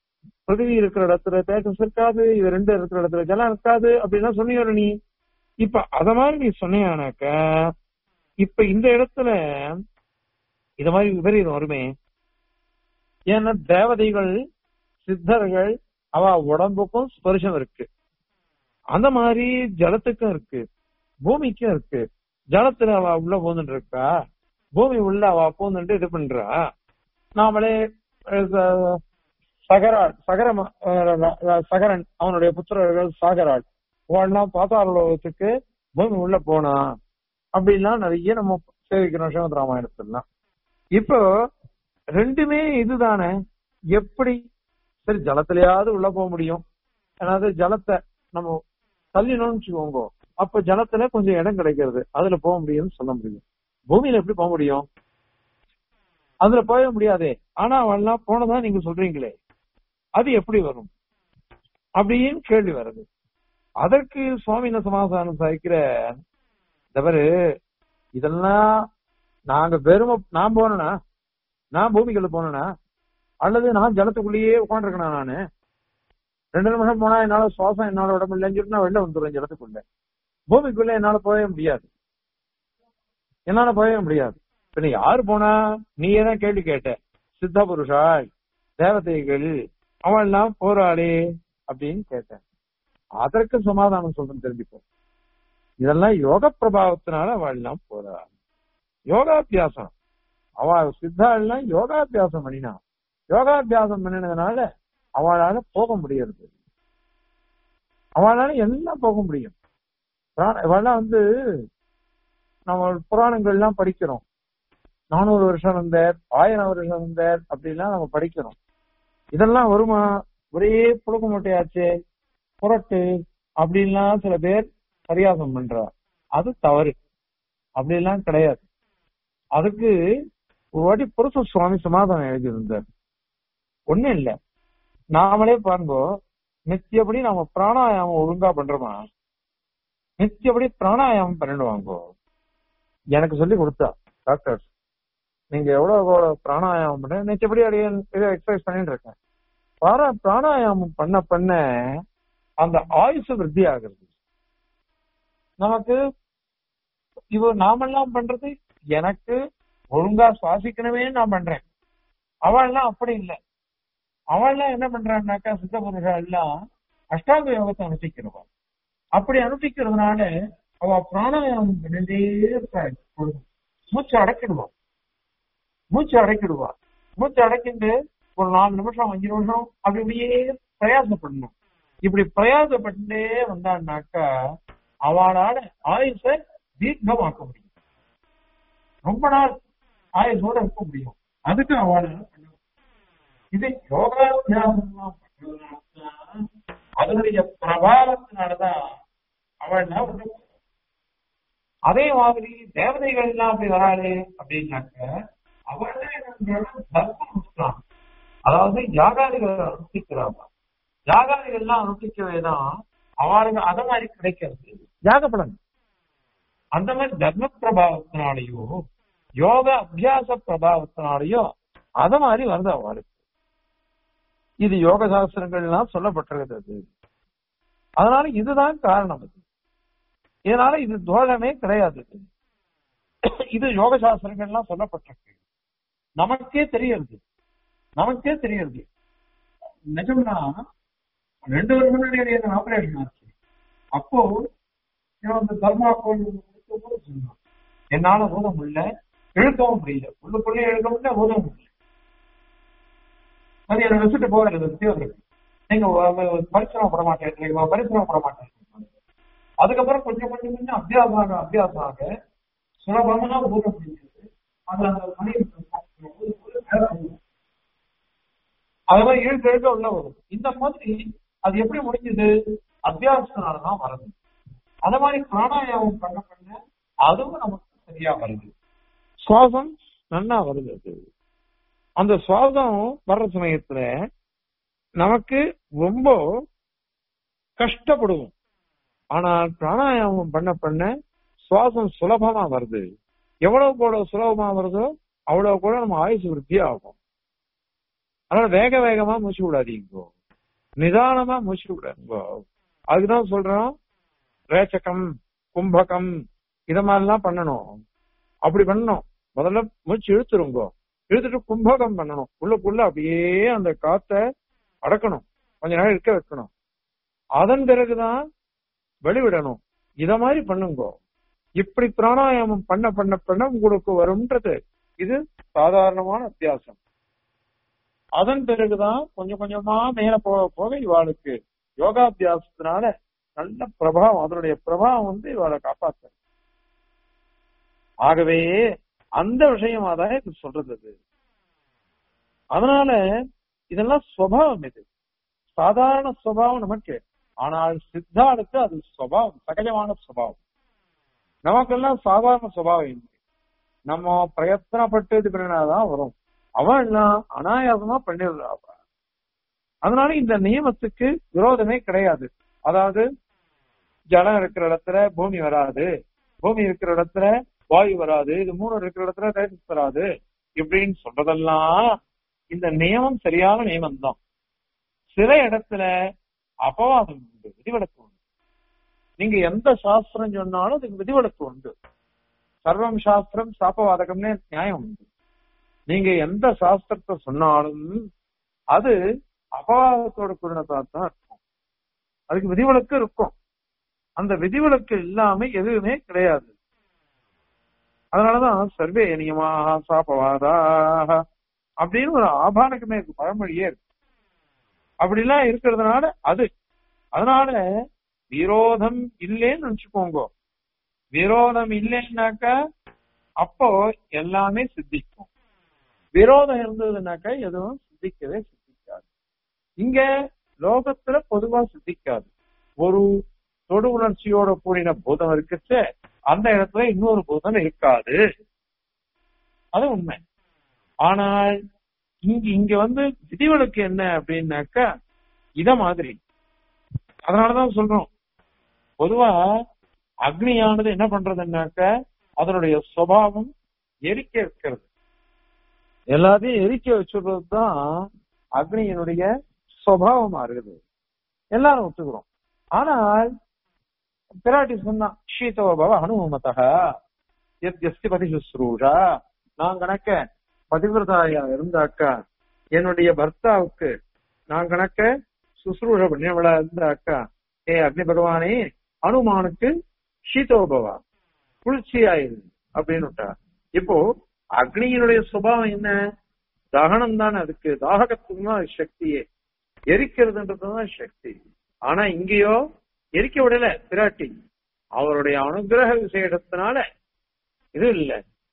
பிருத்திவி இருக்கிற இடத்துல தேஜஸ் இருக்காது இது ரெண்டு இருக்கிற இடத்துல ஜலம் இருக்காது அப்படின்னா சொன்னியோட நீ இப்ப அத மாதிரி நீ சொன்னியானாக்க இப்ப இந்த இடத்துல இத மாதிரி விபரீதம் வருமே ஏன்னா தேவதைகள் சித்தர்கள் அவ உடம்புக்கும் ஸ்பர்ஷம் இருக்கு அந்த மாதிரி ஜலத்துக்கும் இருக்கு பூமிக்கும் இருக்கு ஜலத்துல அவ உள்ள போந்துட்டு இருக்கா பூமி உள்ள அவ போந்துட்டு இது பண்றா நாமளே அஹ், சகராள் சகரம் அஹ், சகரன் அவனுடைய புத்திரர்கள் சாகராள் இவெல்லாம் பாத்தாள லோகத்துக்கு பூமி உள்ள போனா அப்படிலாம் நிறைய நம்ம சேவிக்கிறோம் ஸ்ரீமத் ராமாயணத்துலாம் இப்போ ரெண்டுமே இதுதானே எப்படி சரி ஜலத்திலயாவது உள்ள போக முடியும் அதாவது ஜலத்தை நம்ம தள்ளினோம்னு வச்சுக்கோங்க அப்ப ஜலத்துல கொஞ்சம் இடம் கிடைக்கிறது அதுல போக முடியும்னு சொல்ல முடியும் பூமியில எப்படி போக முடியும் அதுல போக முடியாதே ஆனா அவன்லாம் போனதா நீங்க சொல்றீங்களே அது எப்படி வரும் அப்படின்னு கேள்வி வருது அதற்கு சுவாமி என்ன சமாதானம் சாய்க்கிற தவறு இதெல்லாம் நாங்க வெறும நான் போனேனா நான் பூமிக்குள்ள போனேனா அல்லது நான் ஜலத்துக்குள்ளேயே உட்காந்துருக்கேனா நானு ரெண்டு நிமிஷம் போனா என்னால சுவாசம் என்னால உடம்பு இல்லைன்னு சொல்லிட்டு நான் வெளில வந்துடுறேன் ஜலத்துக்குள்ள பூமிக்குள்ள என்னால போகவே முடியாது என்னால போகவே முடியாது பின்ன யாரு போனா நீயே தான் கேள்வி கேட்ட சித்த புருஷாய் தேவதைகள் அவன் எல்லாம் போராளே அப்படின்னு கேட்டேன் அதற்கு சமாதானம் சொல்றேன் தெரிஞ்சுப்போம் இதெல்லாம் யோக பிரபாவத்தினால அவள் எல்லாம் போறா யோகாபியாசம் அவ சித்தா எல்லாம் யோகாபியாசம் பண்ணினா யோகாபியாசம் பண்ணினதுனால அவளால போக முடியாது அவளால எல்லாம் போக முடியும் புராண- இவெல்லாம் வந்து நம்ம புராணங்கள் எல்லாம் படிக்கிறோம் நானூறு வருஷம் இருந்தார் ஆயிரம் வருஷம் இருந்தார் அப்படிலாம் நம்ம படிக்கிறோம் இதெல்லாம் வருமா ஒரே புழுக்க மூட்டையாச்சே புரட்டு அப்படின்லாம் சில பேர் பரியாசம் பண்றா அது தவறு அப்படிலாம் கிடையாது அதுக்கு ஒரு வாட்டி புருஷ சுவாமி சமாதானம் எழுதியிருந்தார் ஒண்ணும் இல்ல நாமளே பாருங்க நித்தியபடி நாம பிராணாயாமம் ஒழுங்கா பண்றோமா நித்தியபடி பிராணாயாமம் பண்ணிடுவாங்க எனக்கு சொல்லி கொடுத்தா டாக்டர் நீங்க எவ்வளவு எவ்வளவு பிராணாயாமம் பண்ண நிச்சயப்படி அப்படியே எக்ஸசைஸ் பண்ணிட்டு இருக்கேன் பாரா பிராணாயாமம் பண்ண பண்ண அந்த ஆயுசு விருத்தி ஆகுறது நமக்கு இவ நாமெல்லாம் பண்றது எனக்கு ஒழுங்கா சுவாசிக்கணுமே நான் பண்றேன் அவள்லாம் அப்படி இல்லை அவள்லாம் என்ன பண்றான்னாக்கா சித்த புருஷா எல்லாம் அஷ்டாங்க யோகத்தை அனுஷ்டிக்கிறவா அப்படி அனுஷ்டிக்கிறதுனால அவ பிராணாயாமம் பண்ணிட்டே இருப்பா எப்பொழுதும். மூச்சு அடக்கிடுவான் மூச்சு அடக்கிடுவா மூச்சு அடக்கிட்டு ஒரு நாலு நிமிஷம் அஞ்சு நிமிஷம் அப்படி இப்படியே பிரயாசப்படணும் இப்படி பிரயாசப்பட்டுட்டே வந்தான்னாக்கா அவளால ஆயுச தீர்க்கமாக்க முடியும் ரொம்ப நாள் ஆயுசோட இருக்க முடியும் அதுக்கு அவளால பண்ண முடியும். இது யோகாபியாசம் பண்றதுனாலதான் அதனுடைய பிரபாவத்தினாலதான் அவள் வந்து அதே மாதிரி தேவதைகள் எல்லாம் அப்படி வராளே அப்படின்னாக்க அவள் தர்மம் அதாவது யாகாதிகள் அனுஷ்டிக்கிறாங்க யாகாதிகள் எல்லாம் அனுஷ்டிக்கவே தான் அவளுக்கு அத மாதிரி கிடைக்கிறது யாக பலன் அந்த மாதிரி தர்ம பிரபாவத்தினாலேயோ யோக அபியாச பிரபாவத்தினாலேயோ அத மாதிரி வருது அவளுக்கு இது யோக சாஸ்திரங்கள்லாம் சொல்லப்பட்டிருக்கிறது அதனால இதுதான் காரணம் அது இதனால இது தோழமே கிடையாது இது யோக சாஸ்திரங்கள்லாம் சொல்லப்பட்டிருக்கு நமக்கே தெரியறது நமக்கே தெரியறது நிஜம்னா ரெண்டு வருஷம் முன்னாடி எனக்கு ஆபரேஷன் ஆச்சு அப்போ இவன் அந்த தர்மா கோயில் சொன்னான் என்னால ஊத முடியல இழுக்கவும் முடியல உள்ளுக்குள்ளே இழுக்க முடியல ஊத முடியல அது என்னை வச்சுட்டு போகிறது உத்தியோகம் நீங்க பரிசிரமம் பட மாட்டேன் பரிசிரமம் பட மாட்டேன் அதுக்கப்புறம் கொஞ்சம் கொஞ்சம் கொஞ்சம் அபியாசம் ஆக அபியாசம் ஆக சுலபமா ஊத முடிஞ்சது அது அந்த மணி அது மாதிரி இழுக்க இழுக்க உள்ள வரும் இந்த மாதிரி அது எப்படி முடிஞ்சது அபியாசத்தினாலதான் வருது அத மாதிரி பிராணாயாமம் பண்ண பண்ண அதுவும் நமக்கு சரியா வருது சுவாசம் நல்லா வருது அது அந்த சுவாசம் வர்ற சமயத்துல நமக்கு ரொம்ப கஷ்டப்படுவோம் ஆனால் பிராணாயாமம் பண்ண பண்ண சுவாசம் சுலபமா வருது எவ்வளவு கூட சுலபமா வருதோ அவ்வளவு கூட நம்ம ஆயுசு விருத்தி ஆகும் அதனால வேக வேகமா மூச்சு விடாதீங்க நிதானமா மூச்சு விடுங்க அதுக்குதான் சொல்றோம் ரேச்சகம் கும்பகம் இத மாதிரிலாம் பண்ணணும் அப்படி பண்ணணும் முதல்ல மூச்சு இழுத்துருங்க இழுத்துட்டு கும்பகம் பண்ணணும் உள்ளுக்குள்ள அப்படியே அந்த காத்த அடக்கணும் கொஞ்ச நேரம் இருக்க வைக்கணும் அதன் பிறகுதான் வெளிவிடணும் இத மாதிரி பண்ணுங்க இப்படி பிராணாயாமம் பண்ண பண்ண பண்ண உங்களுக்கு வரும்ன்றது இது சாதாரணமான அத்தியாசம் அதன் பிறகுதான் கொஞ்சம் கொஞ்சமா மேல போக போக இவாளுக்கு யோகாபியாசத்தினால நல்ல பிரபாவம் அதனுடைய பிரபாவம் வந்து இவாளை காப்பாத்த ஆகவே அந்த விஷயமா தான் இது சொல்றது அது அதனால இதெல்லாம் சுவாவம் இது சாதாரண சுவாவம் நமக்கு ஆனால் சித்தாளுக்கு அது சுவாவம் சகஜமான சுவாவம் நமக்கெல்லாம் சாதாரண சுவாவம் இல்லை நம்ம பிரயத்தனப்பட்டு இது பண்ணினாதான் வரும் அவன் எல்லாம் அனாயாசமா பண்ணிடுறா அவ. அதனால இந்த நியமத்துக்கு விரோதமே கிடையாது அதாவது ஜலம் இருக்கிற இடத்துல பூமி வராது பூமி இருக்கிற இடத்துல வாயு வராது இது மூணு இருக்கிற இடத்துல தேஜஸ் வராது இப்படின்னு சொல்றதெல்லாம் இந்த நியமம் சரியான நியமம் தான் சில இடத்துல அபவாதம் உண்டு விதிவிலக்கு உண்டு நீங்க எந்த சாஸ்திரம் சொன்னாலும் அதுக்கு விதிவிலக்கு உண்டு சர்வம் சாஸ்திரம் சாப்பவாதகம்னே நியாயம் உண்டு நீங்க எந்த சாஸ்திரத்தை சொன்னாலும் அது அபவாதத்தோட கூடினதா தான் இருக்கும் அதுக்கு விதிவிலக்கு இருக்கும் அந்த விதிவிலக்கு இல்லாம எதுவுமே கிடையாது அதனாலதான் சர்வே நியமாக சாப்பவாதாக அப்படின்னு ஒரு ஆபானகமே இருக்கு பழமொழியே இருக்கு அப்படிலாம் இருக்கிறதுனால அது அதனால விரோதம் இல்லைன்னு நினைச்சுக்கோங்க விரோதம் இல்லைன்னாக்கா அப்போ எல்லாமே சித்திக்கும் விரோதம் இருந்ததுனாக்கா எதுவும் சித்திக்கவே சித்திக்காது இங்க லோகத்துல பொதுவா சித்திக்காது ஒரு தொடு உணர்ச்சியோட கூடின பூதம் இருக்குச்சு அந்த இடத்துல இன்னொரு பூதம் இருக்காது அது உண்மை ஆனால் இங்க இங்க வந்து விதிவிலக்கு என்ன அப்படின்னாக்கா இத மாதிரி அதனாலதான் சொல்றோம் பொதுவா அக்னியானது என்ன பண்றதுன்னாக்க அதனுடைய சுவாவம் எரிக்க இருக்கிறது எல்லாத்தையும் எரிக்க வச்சுடுறது தான் அக்னியினுடைய சுவாவமா இருக்குது எல்லாரும் ஒத்துக்கிறோம் ஆனால் பிராட்டி சொன்னா ஷீதோ பவ அனுமதக எத் எஸ்தி பதி சுஸ்ரூஷா நான் கணக்க பதிவிரதாயா இருந்தாக்கா என்னுடைய பர்த்தாவுக்கு நான் கணக்க சுஸ்ரூஷ பண்ணியவளா இருந்தாக்கா ஏ அக்னி பகவானே அனுமானுக்கு ஷீதோபவா குளிர்ச்சியாயிரு அப்படின்னு இப்போ அக்னியினுடைய சுபாவம் என்ன தகனம் தானே அதுக்கு தாகத்துவம் தான் அது சக்தியே எரிக்கிறதுன்றதுதான் சக்தி ஆனா இங்கேயோ எரிக்க விடல பிராட்டி அவருடைய அனுகிரக விசேஷத்தினால இது இல்ல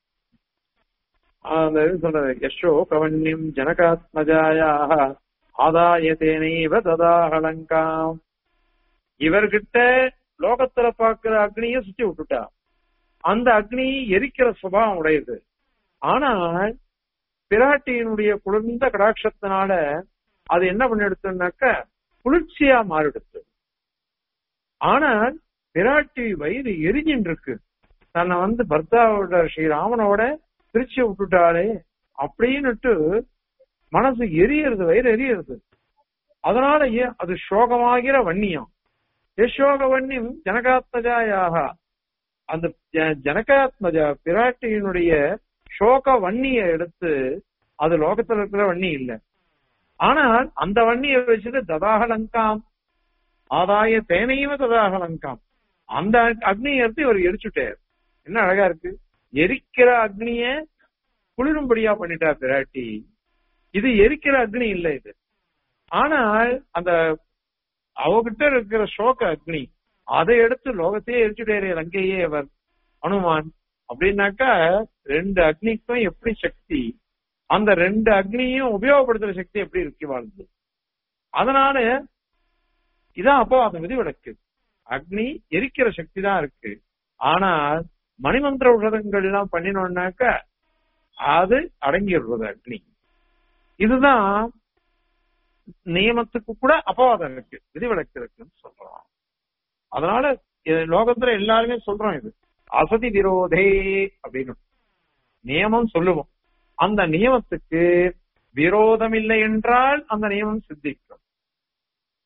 அந்த இது சொல்றது யசோ கவன்யம் ஜனகாத்மஜாயாக ஆதாயத்தேனைவ ததாஹலங்காம் இவர்கிட்ட லோகத்துல பாக்குற அக்னிய சுத்தி விட்டுட்டா அந்த அக்னி எரிக்கிற சுபாவம் உடையது ஆனால் பிராட்டியினுடைய குளிர்ந்த கடாட்சத்தினால அது என்ன பண்ணிடுத்துனாக்க குளிர்ச்சியா மாறிடுத்து ஆனால் பிராட்டி வயிறு எரிஞ்சின்னு இருக்கு தன்னை வந்து பர்த்தாவோட ஸ்ரீராமனோட பிரிச்சு விட்டுட்டாலே அப்படின்னுட்டு மனசு எரியறது வயிறு எரியறது அதனால ஏன் அது சோகமாகிற வன்னியம் யசோக வன்னியம் ஜனகாத்மஜாயாக அந்த ஜ- ஜனகாத்மஜா பிராட்டியினுடைய சோக வன்னிய எடுத்து அது லோகத்துல இருக்கிற வன்னி இல்ல ஆனால் அந்த வன்னியை வச்சுட்டு ததாகலங்காம் ஆதாய தேனையும ததாகலங்காம் அந்த அக்னியை எடுத்து இவர் எரிச்சுட்டார் என்ன அழகா இருக்கு எரிக்கிற அக்னிய குளிரும்படியா பண்ணிட்டா பிராட்டி இது எரிக்கிற அக்னி இல்ல இது ஆனால் அந்த அவகிட்ட இருக்கிற சோக அக்னி அதை எடுத்து லோகத்தையே எரிச்சுட்டாரு லங்கையே அவர் அனுமான் அப்படின்னாக்கா ரெண்டு அக்னிக்கும் எப்படி சக்தி அந்த ரெண்டு அக்னியும் உபயோகப்படுத்துற சக்தி எப்படி இருக்கு வாழ்ந்து அதனால இதான் அப்போ அந்த விதிவிலக்கு அக்னி எரிக்கிற சக்தி தான் இருக்கு ஆனால் மணிமந்திர உஷதங்கள் எல்லாம் பண்ணினோம்னாக்க அது அடங்கிடுறது அக்னி இதுதான் நியமத்துக்கு கூட அபவாதம் இருக்கு விதிவிலக்கு இருக்குன்னு சொல்றோம் அதனால இது லோகத்துல எல்லாருமே சொல்றோம் இது அசதி விரோதே அப்படின்னு நியமம் சொல்லுவோம் அந்த நியமத்துக்கு விரோதம் இல்லை என்றால் அந்த நியமம் சித்திக்கும்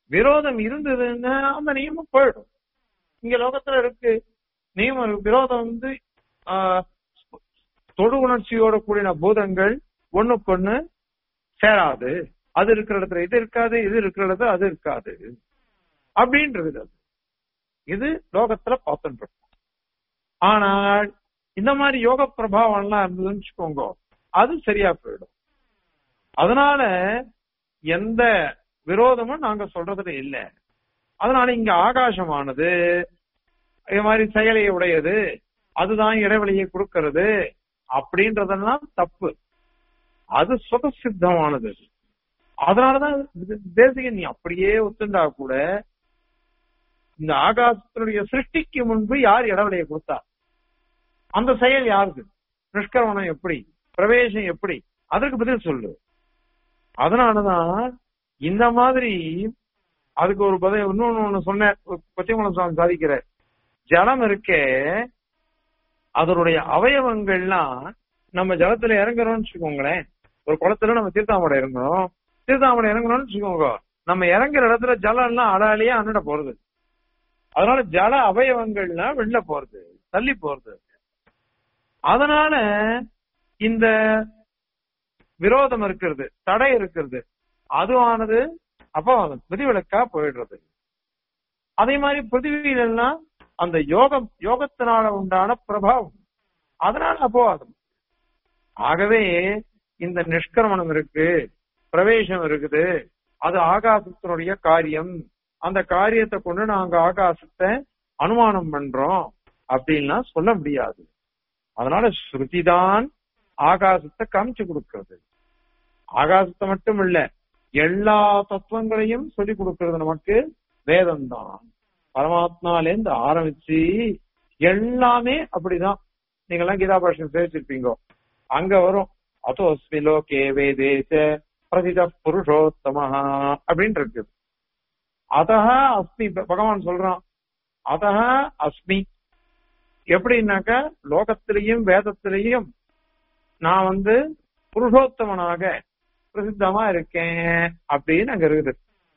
விரோதம் இருந்ததுன்னா அந்த நியமம் போயிடும் இங்க லோகத்துல இருக்கு நியமம் இருக்கு. விரோதம் வந்து ஆஹ், தொடு உணர்ச்சியோட கூடின பூதங்கள் ஒண்ணுக்கொண்ணு சேராது அது இருக்கிற இடத்துல இது இருக்காது இது இருக்கிற இடத்துல அது இருக்காது அப்படின்றது அது இது லோகத்துல பார்த்துட்டு இருக்கோம் ஆனால் இந்த மாதிரி யோக பிரபாவம் எல்லாம் இருந்ததுன்னு வச்சுக்கோங்க அது சரியா போயிடும் அதனால எந்த விரோதமும் நாங்க சொல்றதுல இல்ல அதனால இங்க ஆகாசமானது இது மாதிரி செயலை உடையது அதுதான் இடைவெளியை கொடுக்கிறது அப்படின்றதெல்லாம் தப்பு அது சுதசித்தமானது அதனாலதான் இது- தேசிகன் நீ அப்படியே ஒத்துண்டா கூட இந்த ஆகாசத்தினுடைய சிருஷ்டிக்கு முன்பு யார் இடைவெளியை கொடுத்தா அந்த செயல் யாருக்கு நிஷ்கர்மணம் எப்படி பிரவேசம் எப்படி அதற்கு பதில் சொல்லு அதனாலதான் இந்த மாதிரி அதுக்கு ஒரு பதில் இன்னொன்னு ஒண்ணு சொன்ன பத்தியகுணம் சுவாமி சாதிக்கிற ஜலம் இருக்கே அதனுடைய அவயவங்கள்லாம் நம்ம ஜலத்துல இறங்குறோம்னு வச்சுக்கோங்களேன் ஒரு குளத்துல நம்ம தீர்த்தாமடை இறங்குறோம் தீர்த்தாமடை இறங்குறோம்னு வச்சுக்கோங்க நம்ம இறங்குற இடத்துல ஜலம் எல்லாம் அடாலியா அண்ணிட போறது அதனால ஜல அவயவங்கள்லாம் வெளில போறது தள்ளி போறது அதனால இந்த விரோதம் இருக்கிறது தடை இருக்கிறது அதுவானது அப்போ விதிவிலக்கா போயிடுறது அதே மாதிரி பிருத்திவியிலாம் அந்த யோகம் யோகத்தினால உண்டான பிரபாவம் அதனால அபவாதம் ஆகவே இந்த நிஷ்கர்மணம் இருக்கு பிரவேசம் இருக்குது அது ஆகாசத்தினுடைய காரியம் அந்த காரியத்தை கொண்டு நாங்க ஆகாசத்தை அனுமானம் பண்றோம் அப்படின்லாம் சொல்ல முடியாது அதனால ஸ்ருதி தான் ஆகாசத்தை காமிச்சு கொடுக்கிறது ஆகாசத்தை மட்டும் இல்ல எல்லா தத்துவங்களையும் சொல்லி கொடுக்கிறது நமக்கு வேதம் தான் பரமாத்மாலேருந்து ஆரம்பிச்சு எல்லாமே அப்படிதான் நீங்க எல்லாம் கீதா பாஷன் சேவிச்சிருப்பீங்க அங்க வரும் அதோஸ்மி லோகே வேதேச பிரதித புருஷோத்தம அப்படின்னு இருக்குது அதஹ அஸ்மி பகவான் சொல்றான் அதஹ அஸ்மி எப்படின்னாக்க லோகத்திலையும் வேதத்திலையும் நான் வந்து புருஷோத்தமனாக பிரசித்தமா இருக்கேன் அப்படின்னு அங்க இருக்குது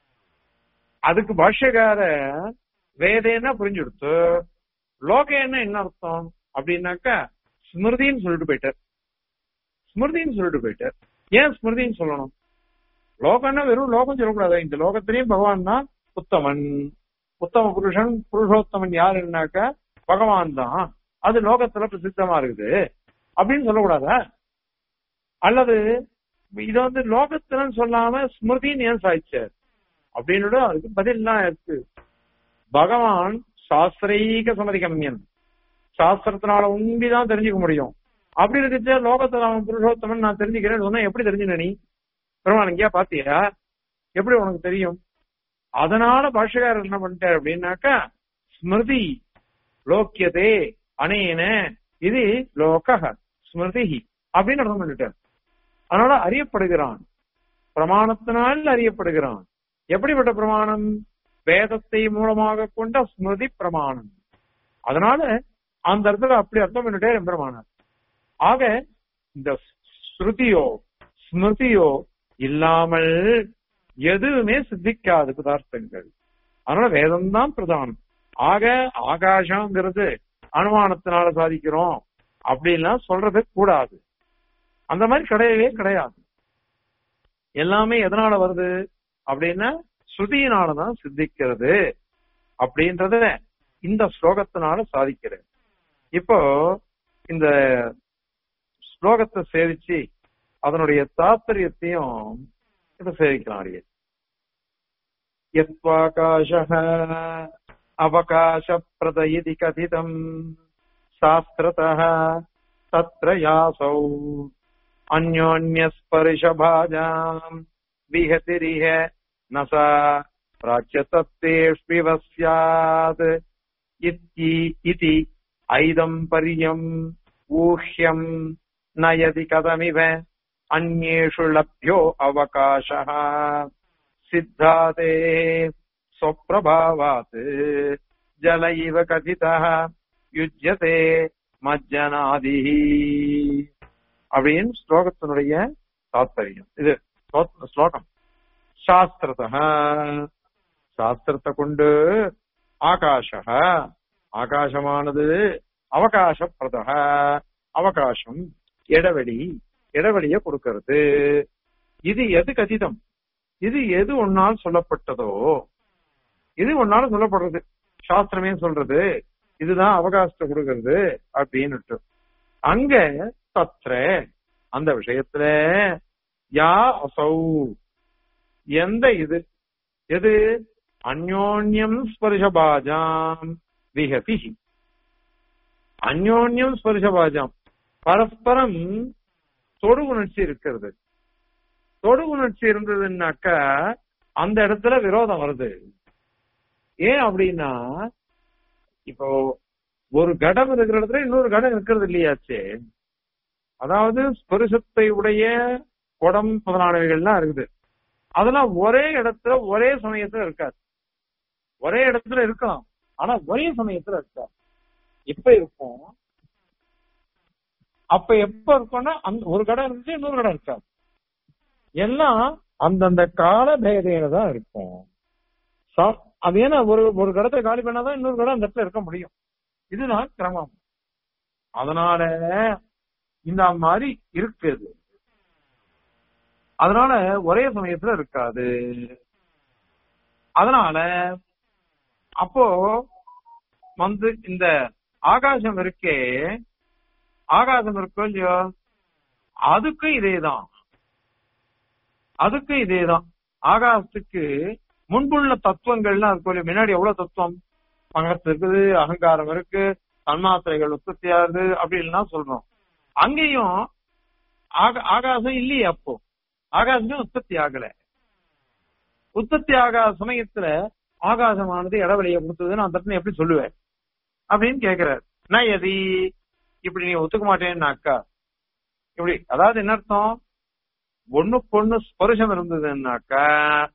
அதுக்கு பாஷ்யக்கார வேதேன்னா புரிஞ்சுடுத்து லோகேன்னா என்ன அர்த்தம் அப்படின்னாக்கா ஸ்மிருதின்னு சொல்லிட்டு போயிட்டார் ஸ்மிருதின்னு சொல்லிட்டு போயிட்டார் ஏன் ஸ்மிருதின்னு சொல்லணும் லோகம்னா வெறும் லோகம் சொல்லக்கூடாது இந்த லோகத்திலையும் பகவான் தான் உத்தமன் உத்தம புருஷன் புருஷோத்தமன் யாருன்னாக்கா பகவான் தான் அது லோகத்துல பிரசித்தமா இருக்குது அப்படின்னு சொல்லக்கூடாதா அல்லது இத வந்து லோகத்துலன்னு சொல்லாம ஸ்மிருதின்னு ஏன் சாய்ச்சார் அப்படின்னு அதுக்கு பதில்லாம் இருக்கு பகவான் சாஸ்திரீக சமதிகம்யன் சாஸ்திரத்தினால உண்டிதான் தெரிஞ்சுக்க முடியும் அப்படி இருக்குச்சு லோகத்துல அவன் புருஷோத்தமன் நான் தெரிஞ்சுக்கிறேன்னு சொன்னா எப்படி தெரிஞ்சுன நீ பெருமாள் எங்கேயா பாத்தியா எப்படி உனக்கு தெரியும் அதனால பாஷகாரர் என்ன பண்ணிட்டார் அப்படின்னாக்கா ஸ்மிருதி லோக்கியதே அனேன இது லோக ஸ்மிருதி அப்படின்னு அர்த்தம் பண்ணிட்டார் அதனால அறியப்படுகிறான் பிரமாணத்தினால் அறியப்படுகிறான் எப்படிப்பட்ட பிரமாணம் வேதத்தை மூலமாக கொண்ட ஸ்மிருதி பிரமாணம் அதனால அந்த இடத்துல அப்படி அர்த்தம் பண்ணிட்டே எம்பெருமானார் ஆக இந்த ஸ்ருதியோ ஸ்மிருதியோ இல்லாமல் எதுவுமே சித்திக்காது பதார்த்தங்கள் அதனால வேதம் தான் பிரதானம் ஆக ஆகாசங்கிறது அனுமானத்தினால சாதிக்கிறோம் அப்படின்லாம் சொல்றது கூடாது அந்த மாதிரி கிடையவே கிடையாது எல்லாமே எதனால வருது அப்படின்னா ஸ்ருதியினாலதான் சித்திக்கிறது அப்படின்றத இந்த ஸ்லோகத்தினால சாதிக்கிறது இப்போ இந்த ஸ்லோகத்தை சேவிச்சு அதனுடைய தாத்பரியத்தையும் இப்ப சேவிக்கலாம் அடியே यत्त्वाकाशः अवकाशप्रद इति कथितम् शास्त्रतः तत्र यासौ अन्योन्यस्पर्शभाजाम् विहतिरिह न सा प्राच्यतत्तेष्विव स्यात् इति- इति ऐदम्पर्यम् ऊह्यम् न यदि कथमिव अन्येषु लभ्यो अवकाशः सिद्धाते स्वप्रभावात् जल इव कथितः யுஜ்யதே மஜ்ஜனாதிஹி அப்படின்னு ஸ்லோகத்தினுடைய தாத்பரியம் இது ஸ்லோ- ஸ்லோகம் சாஸ்திரத சாஸ்திரத்தை கொண்டு ஆகாஷ ஆகாசமானது அவகாச பிரதக அவகாசம் இடைவெளி இடைவெளிய கொடுக்கிறது இது எது கதிதம் இது எது ஒன்னால் சொல்லப்பட்டதோ இது ஒன்னால சொல்லப்படுறது சாஸ்திரமே சொல்றது இதுதான் அவகாசத்தை கொடுக்கிறது அப்படின்னுட்டு அங்க தத்ர அந்த விஷயத்துல யா அசௌ எந்த இது எது அந்யோன்யம் ஸ்பர்ஷபாஜாம் விஹதி அந்யோன்யம் ஸ்பர்ஷபாஜாம் பரஸ்பரம் தொடு உணர்ச்சி இருக்கிறது தொடு உணர்ச்சி இருந்ததுன்னாக்கா அந்த இடத்துல விரோதம் வருது ஏன் அப்படின்னா இப்போ ஒரு கடம் இருக்கிற இடத்துல இன்னொரு கடம் இருக்கிறது இல்லையாச்சே அதாவது ஸ்பருஷத்தை உடைய குடம் முதலானவைகள்லாம் இருக்குது அதெல்லாம் ஒரே இடத்துல ஒரே சமயத்துல இருக்காது ஒரே இடத்துல இருக்கலாம் ஆனா ஒரே சமயத்துல இருக்காது இப்ப இருக்கும் அப்ப எப்ப இருக்கும்னா அந்த ஒரு கடம் இருந்துச்சு இன்னொரு கடம் இருக்காது எல்லாம் அந்தந்த கால பேதையில தான் இருக்கும் ச- அது ஏன்னா ஒரு ஒரு கடத்தை காலி பண்ணாதான் இன்னொரு கடம் அந்த இடத்துல இருக்க முடியும் இதுதான் கிரமம் அதனால இந்த மாதிரி இருக்குது அதனால ஒரே சமயத்துல இருக்காது அதனால அப்போ வந்து இந்த ஆகாசம் இருக்கே ஆகாசம் இருக்கோ இல்லையோ அதுக்கு இதேதான் அதுக்கு இதேதான் ஆகாசத்துக்கு முன்புள்ள தத்துவங்கள்லாம் இருக்கும் இல்லையா முன்னாடி எவ்வளவு தத்துவம் மகத்து இருக்குது அகங்காரம் இருக்கு தன்மாத்திரைகள் உற்பத்தி ஆகுது அப்படின்லாம் சொல்றோம் அங்கேயும் ஆக- ஆகாசம் இல்லையே அப்போ ஆகாசமே உற்பத்தி ஆகல உற்பத்தி ஆகாத சமயத்துல ஆகாசமானது இடவெளியை கொடுத்ததுன்னு அந்த இடத்துல எப்படி சொல்லுவேன் அப்படின்னு கேக்குறாரு நான் எதி இப்படி நீ ஒத்துக்க மாட்டேன்னாக்கா இப்படி அதாவது என்ன அர்த்தம் ஒண்ணுக்கு ஒண்ணு ஸ்பர்ஷம் இருந்ததுன்னாக்கா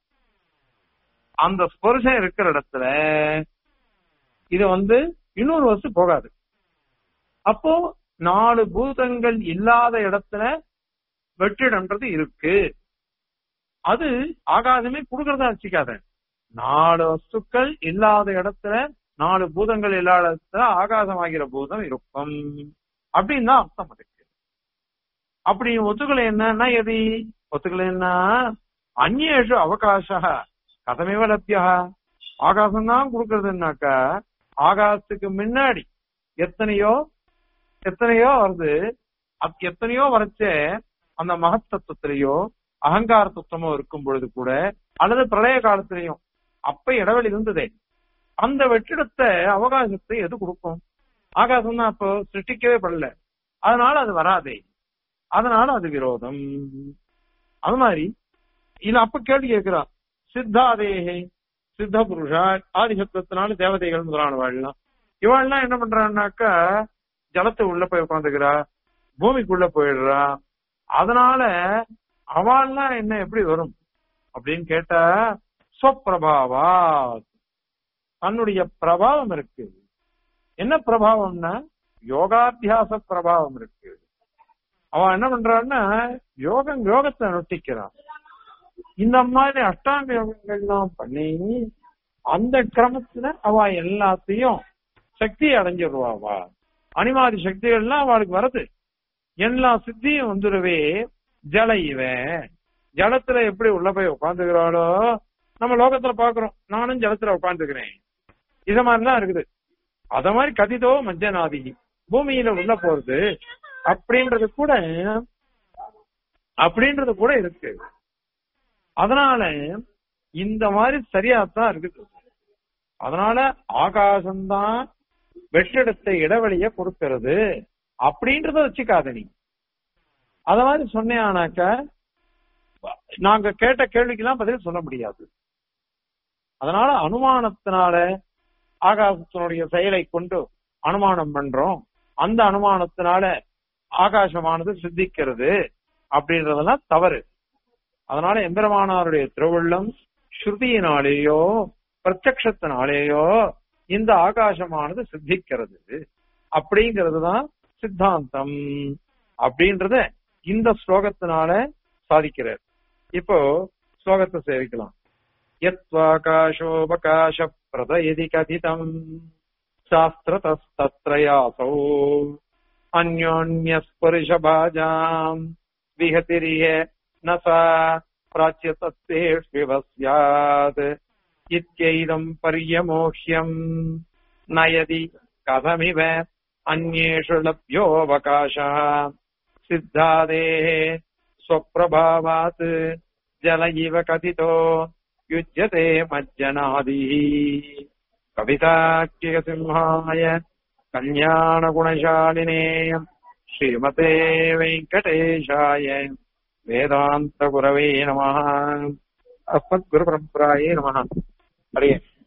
அந்த ஸ்பர்ஷம் இருக்கிற இடத்துல இது வந்து இன்னொரு வஸ்து போகாது அப்போ நாலு பூதங்கள் இல்லாத இடத்துல வெற்றிடம்ன்றது இருக்கு அது ஆகாசமே கொடுக்கறதா வச்சுக்காத நாலு வஸ்துக்கள் இல்லாத இடத்துல நாலு பூதங்கள் இல்லாத இடத்துல ஆகாசம் ஆகிற பூதம் இருக்கும் அப்படின்னு தான் அர்த்தம் அதுக்கு அப்படி ஒத்துக்கலை என்னன்னா எது ஒத்துக்கலை என்ன அந்நேஷு அவகாச கதமேவ லப்யா ஆகாசம் தான் கொடுக்கறதுனாக்கா ஆகாசத்துக்கு முன்னாடி எத்தனையோ எத்தனையோ வருது அது எத்தனையோ வரைச்சே அந்த மகத்தத்துவத்திலேயோ அகங்கார தத்துவமோ இருக்கும் பொழுது கூட அல்லது பிரளய காலத்திலையும் அப்ப இடைவெளி இருந்ததே அந்த வெற்றிடத்தை அவகாசத்தை எது கொடுக்கும் ஆகாசம் தான் அப்போ சிருஷ்டிக்கவே படல அதனால அது வராதே அதனால அது விரோதம் அது மாதிரி இல்ல அப்ப கேள்வி கேட்கிறான் சித்தாதேகே சித்த புருஷா ஆதிசப்தத்தினால தேவதைகள் முதலானவாழ்லாம் இவாள்லாம் என்ன பண்றான்னாக்கா ஜலத்தை உள்ள போய் உட்காந்துக்கிறா பூமிக்குள்ள போயிடுறா அதனால அவள்லாம் என்ன எப்படி வரும் அப்படின்னு கேட்டா ஸ்வப்பிரபாவா தன்னுடைய பிரபாவம் இருக்கு என்ன பிரபாவம்னா யோகாத்தியாச பிரபாவம் இருக்கு அவன் என்ன பண்றான்னா யோகம் யோகத்தை நொட்டிக்கிறான் இந்த மாதிரி அஷ்டாங்க யோகங்கள்லாம் பண்ணி அந்த கிரமத்துல அவ எல்லாத்தையும் சக்தி அடைஞ்சிருவாவா அனிமாதி சக்திகள்லாம் அவளுக்கு வருது எல்லா சித்தியும் வந்துருவே ஜல இவன் ஜலத்துல எப்படி உள்ள போய் உட்காந்துக்கிறாளோ நம்ம லோகத்துல பாக்குறோம் நானும் ஜலத்துல உட்காந்துக்கிறேன் இத மாதிரிலாம் இருக்குது அத மாதிரி கதிதோ மஞ்சநாதி பூமியில உள்ள போறது அப்படின்றது கூட அப்படின்றது கூட இருக்கு அதனால இந்த மாதிரி சரியாத்தான் இருக்குது அதனால ஆகாசம்தான் வெற்றிடத்தை இடைவெளிய கொடுக்கிறது அப்படின்றத வச்சுக்காத நீ அத மாதிரி சொன்னேனாக்க நாங்க கேட்ட கேள்விக்கெல்லாம் பதில் சொல்ல முடியாது அதனால அனுமானத்தினால ஆகாசத்தினுடைய செயலை கொண்டு அனுமானம் பண்றோம் அந்த அனுமானத்தினால ஆகாசமானது சித்திக்கிறது அப்படின்றதெல்லாம் தவறு அதனால எம்பெருமானாருடைய திருவுள்ளம் ஸ்ருதியினாலேயோ பிரத்யக்ஷத்தினாலேயோ இந்த ஆகாசமானது சித்திக்கிறது அப்படிங்கிறது தான் சித்தாந்தம் அப்படின்றத இந்த ஸ்லோகத்தினால சாதிக்கிறார் இப்போ ஸ்லோகத்தை சேவிக்கலாம் यत्त्वाकाशोपकाशप्रद यदि कथितम् शास्त्रतस्तत्र यासौ अन्योन्यस्पर्शभाजाम् विहतिरिह न सा प्राच्यतत्तेष्विव स्यात् इत्यैदम् पर्यमोह्यम् न यदि कथमिव अन्येषु लभ्योऽवकाशः सिद्धादेः स्वप्रभावात् जल इव कथितो युज्यते मज्जनादिः कविताख्यसिंहाय कल्याणगुणशालिने श्रीमते वेङ्कटेशाय वेदान्तगुरवे नमः अस्मद्गुरुपरम्परायै नमः हरि ओम्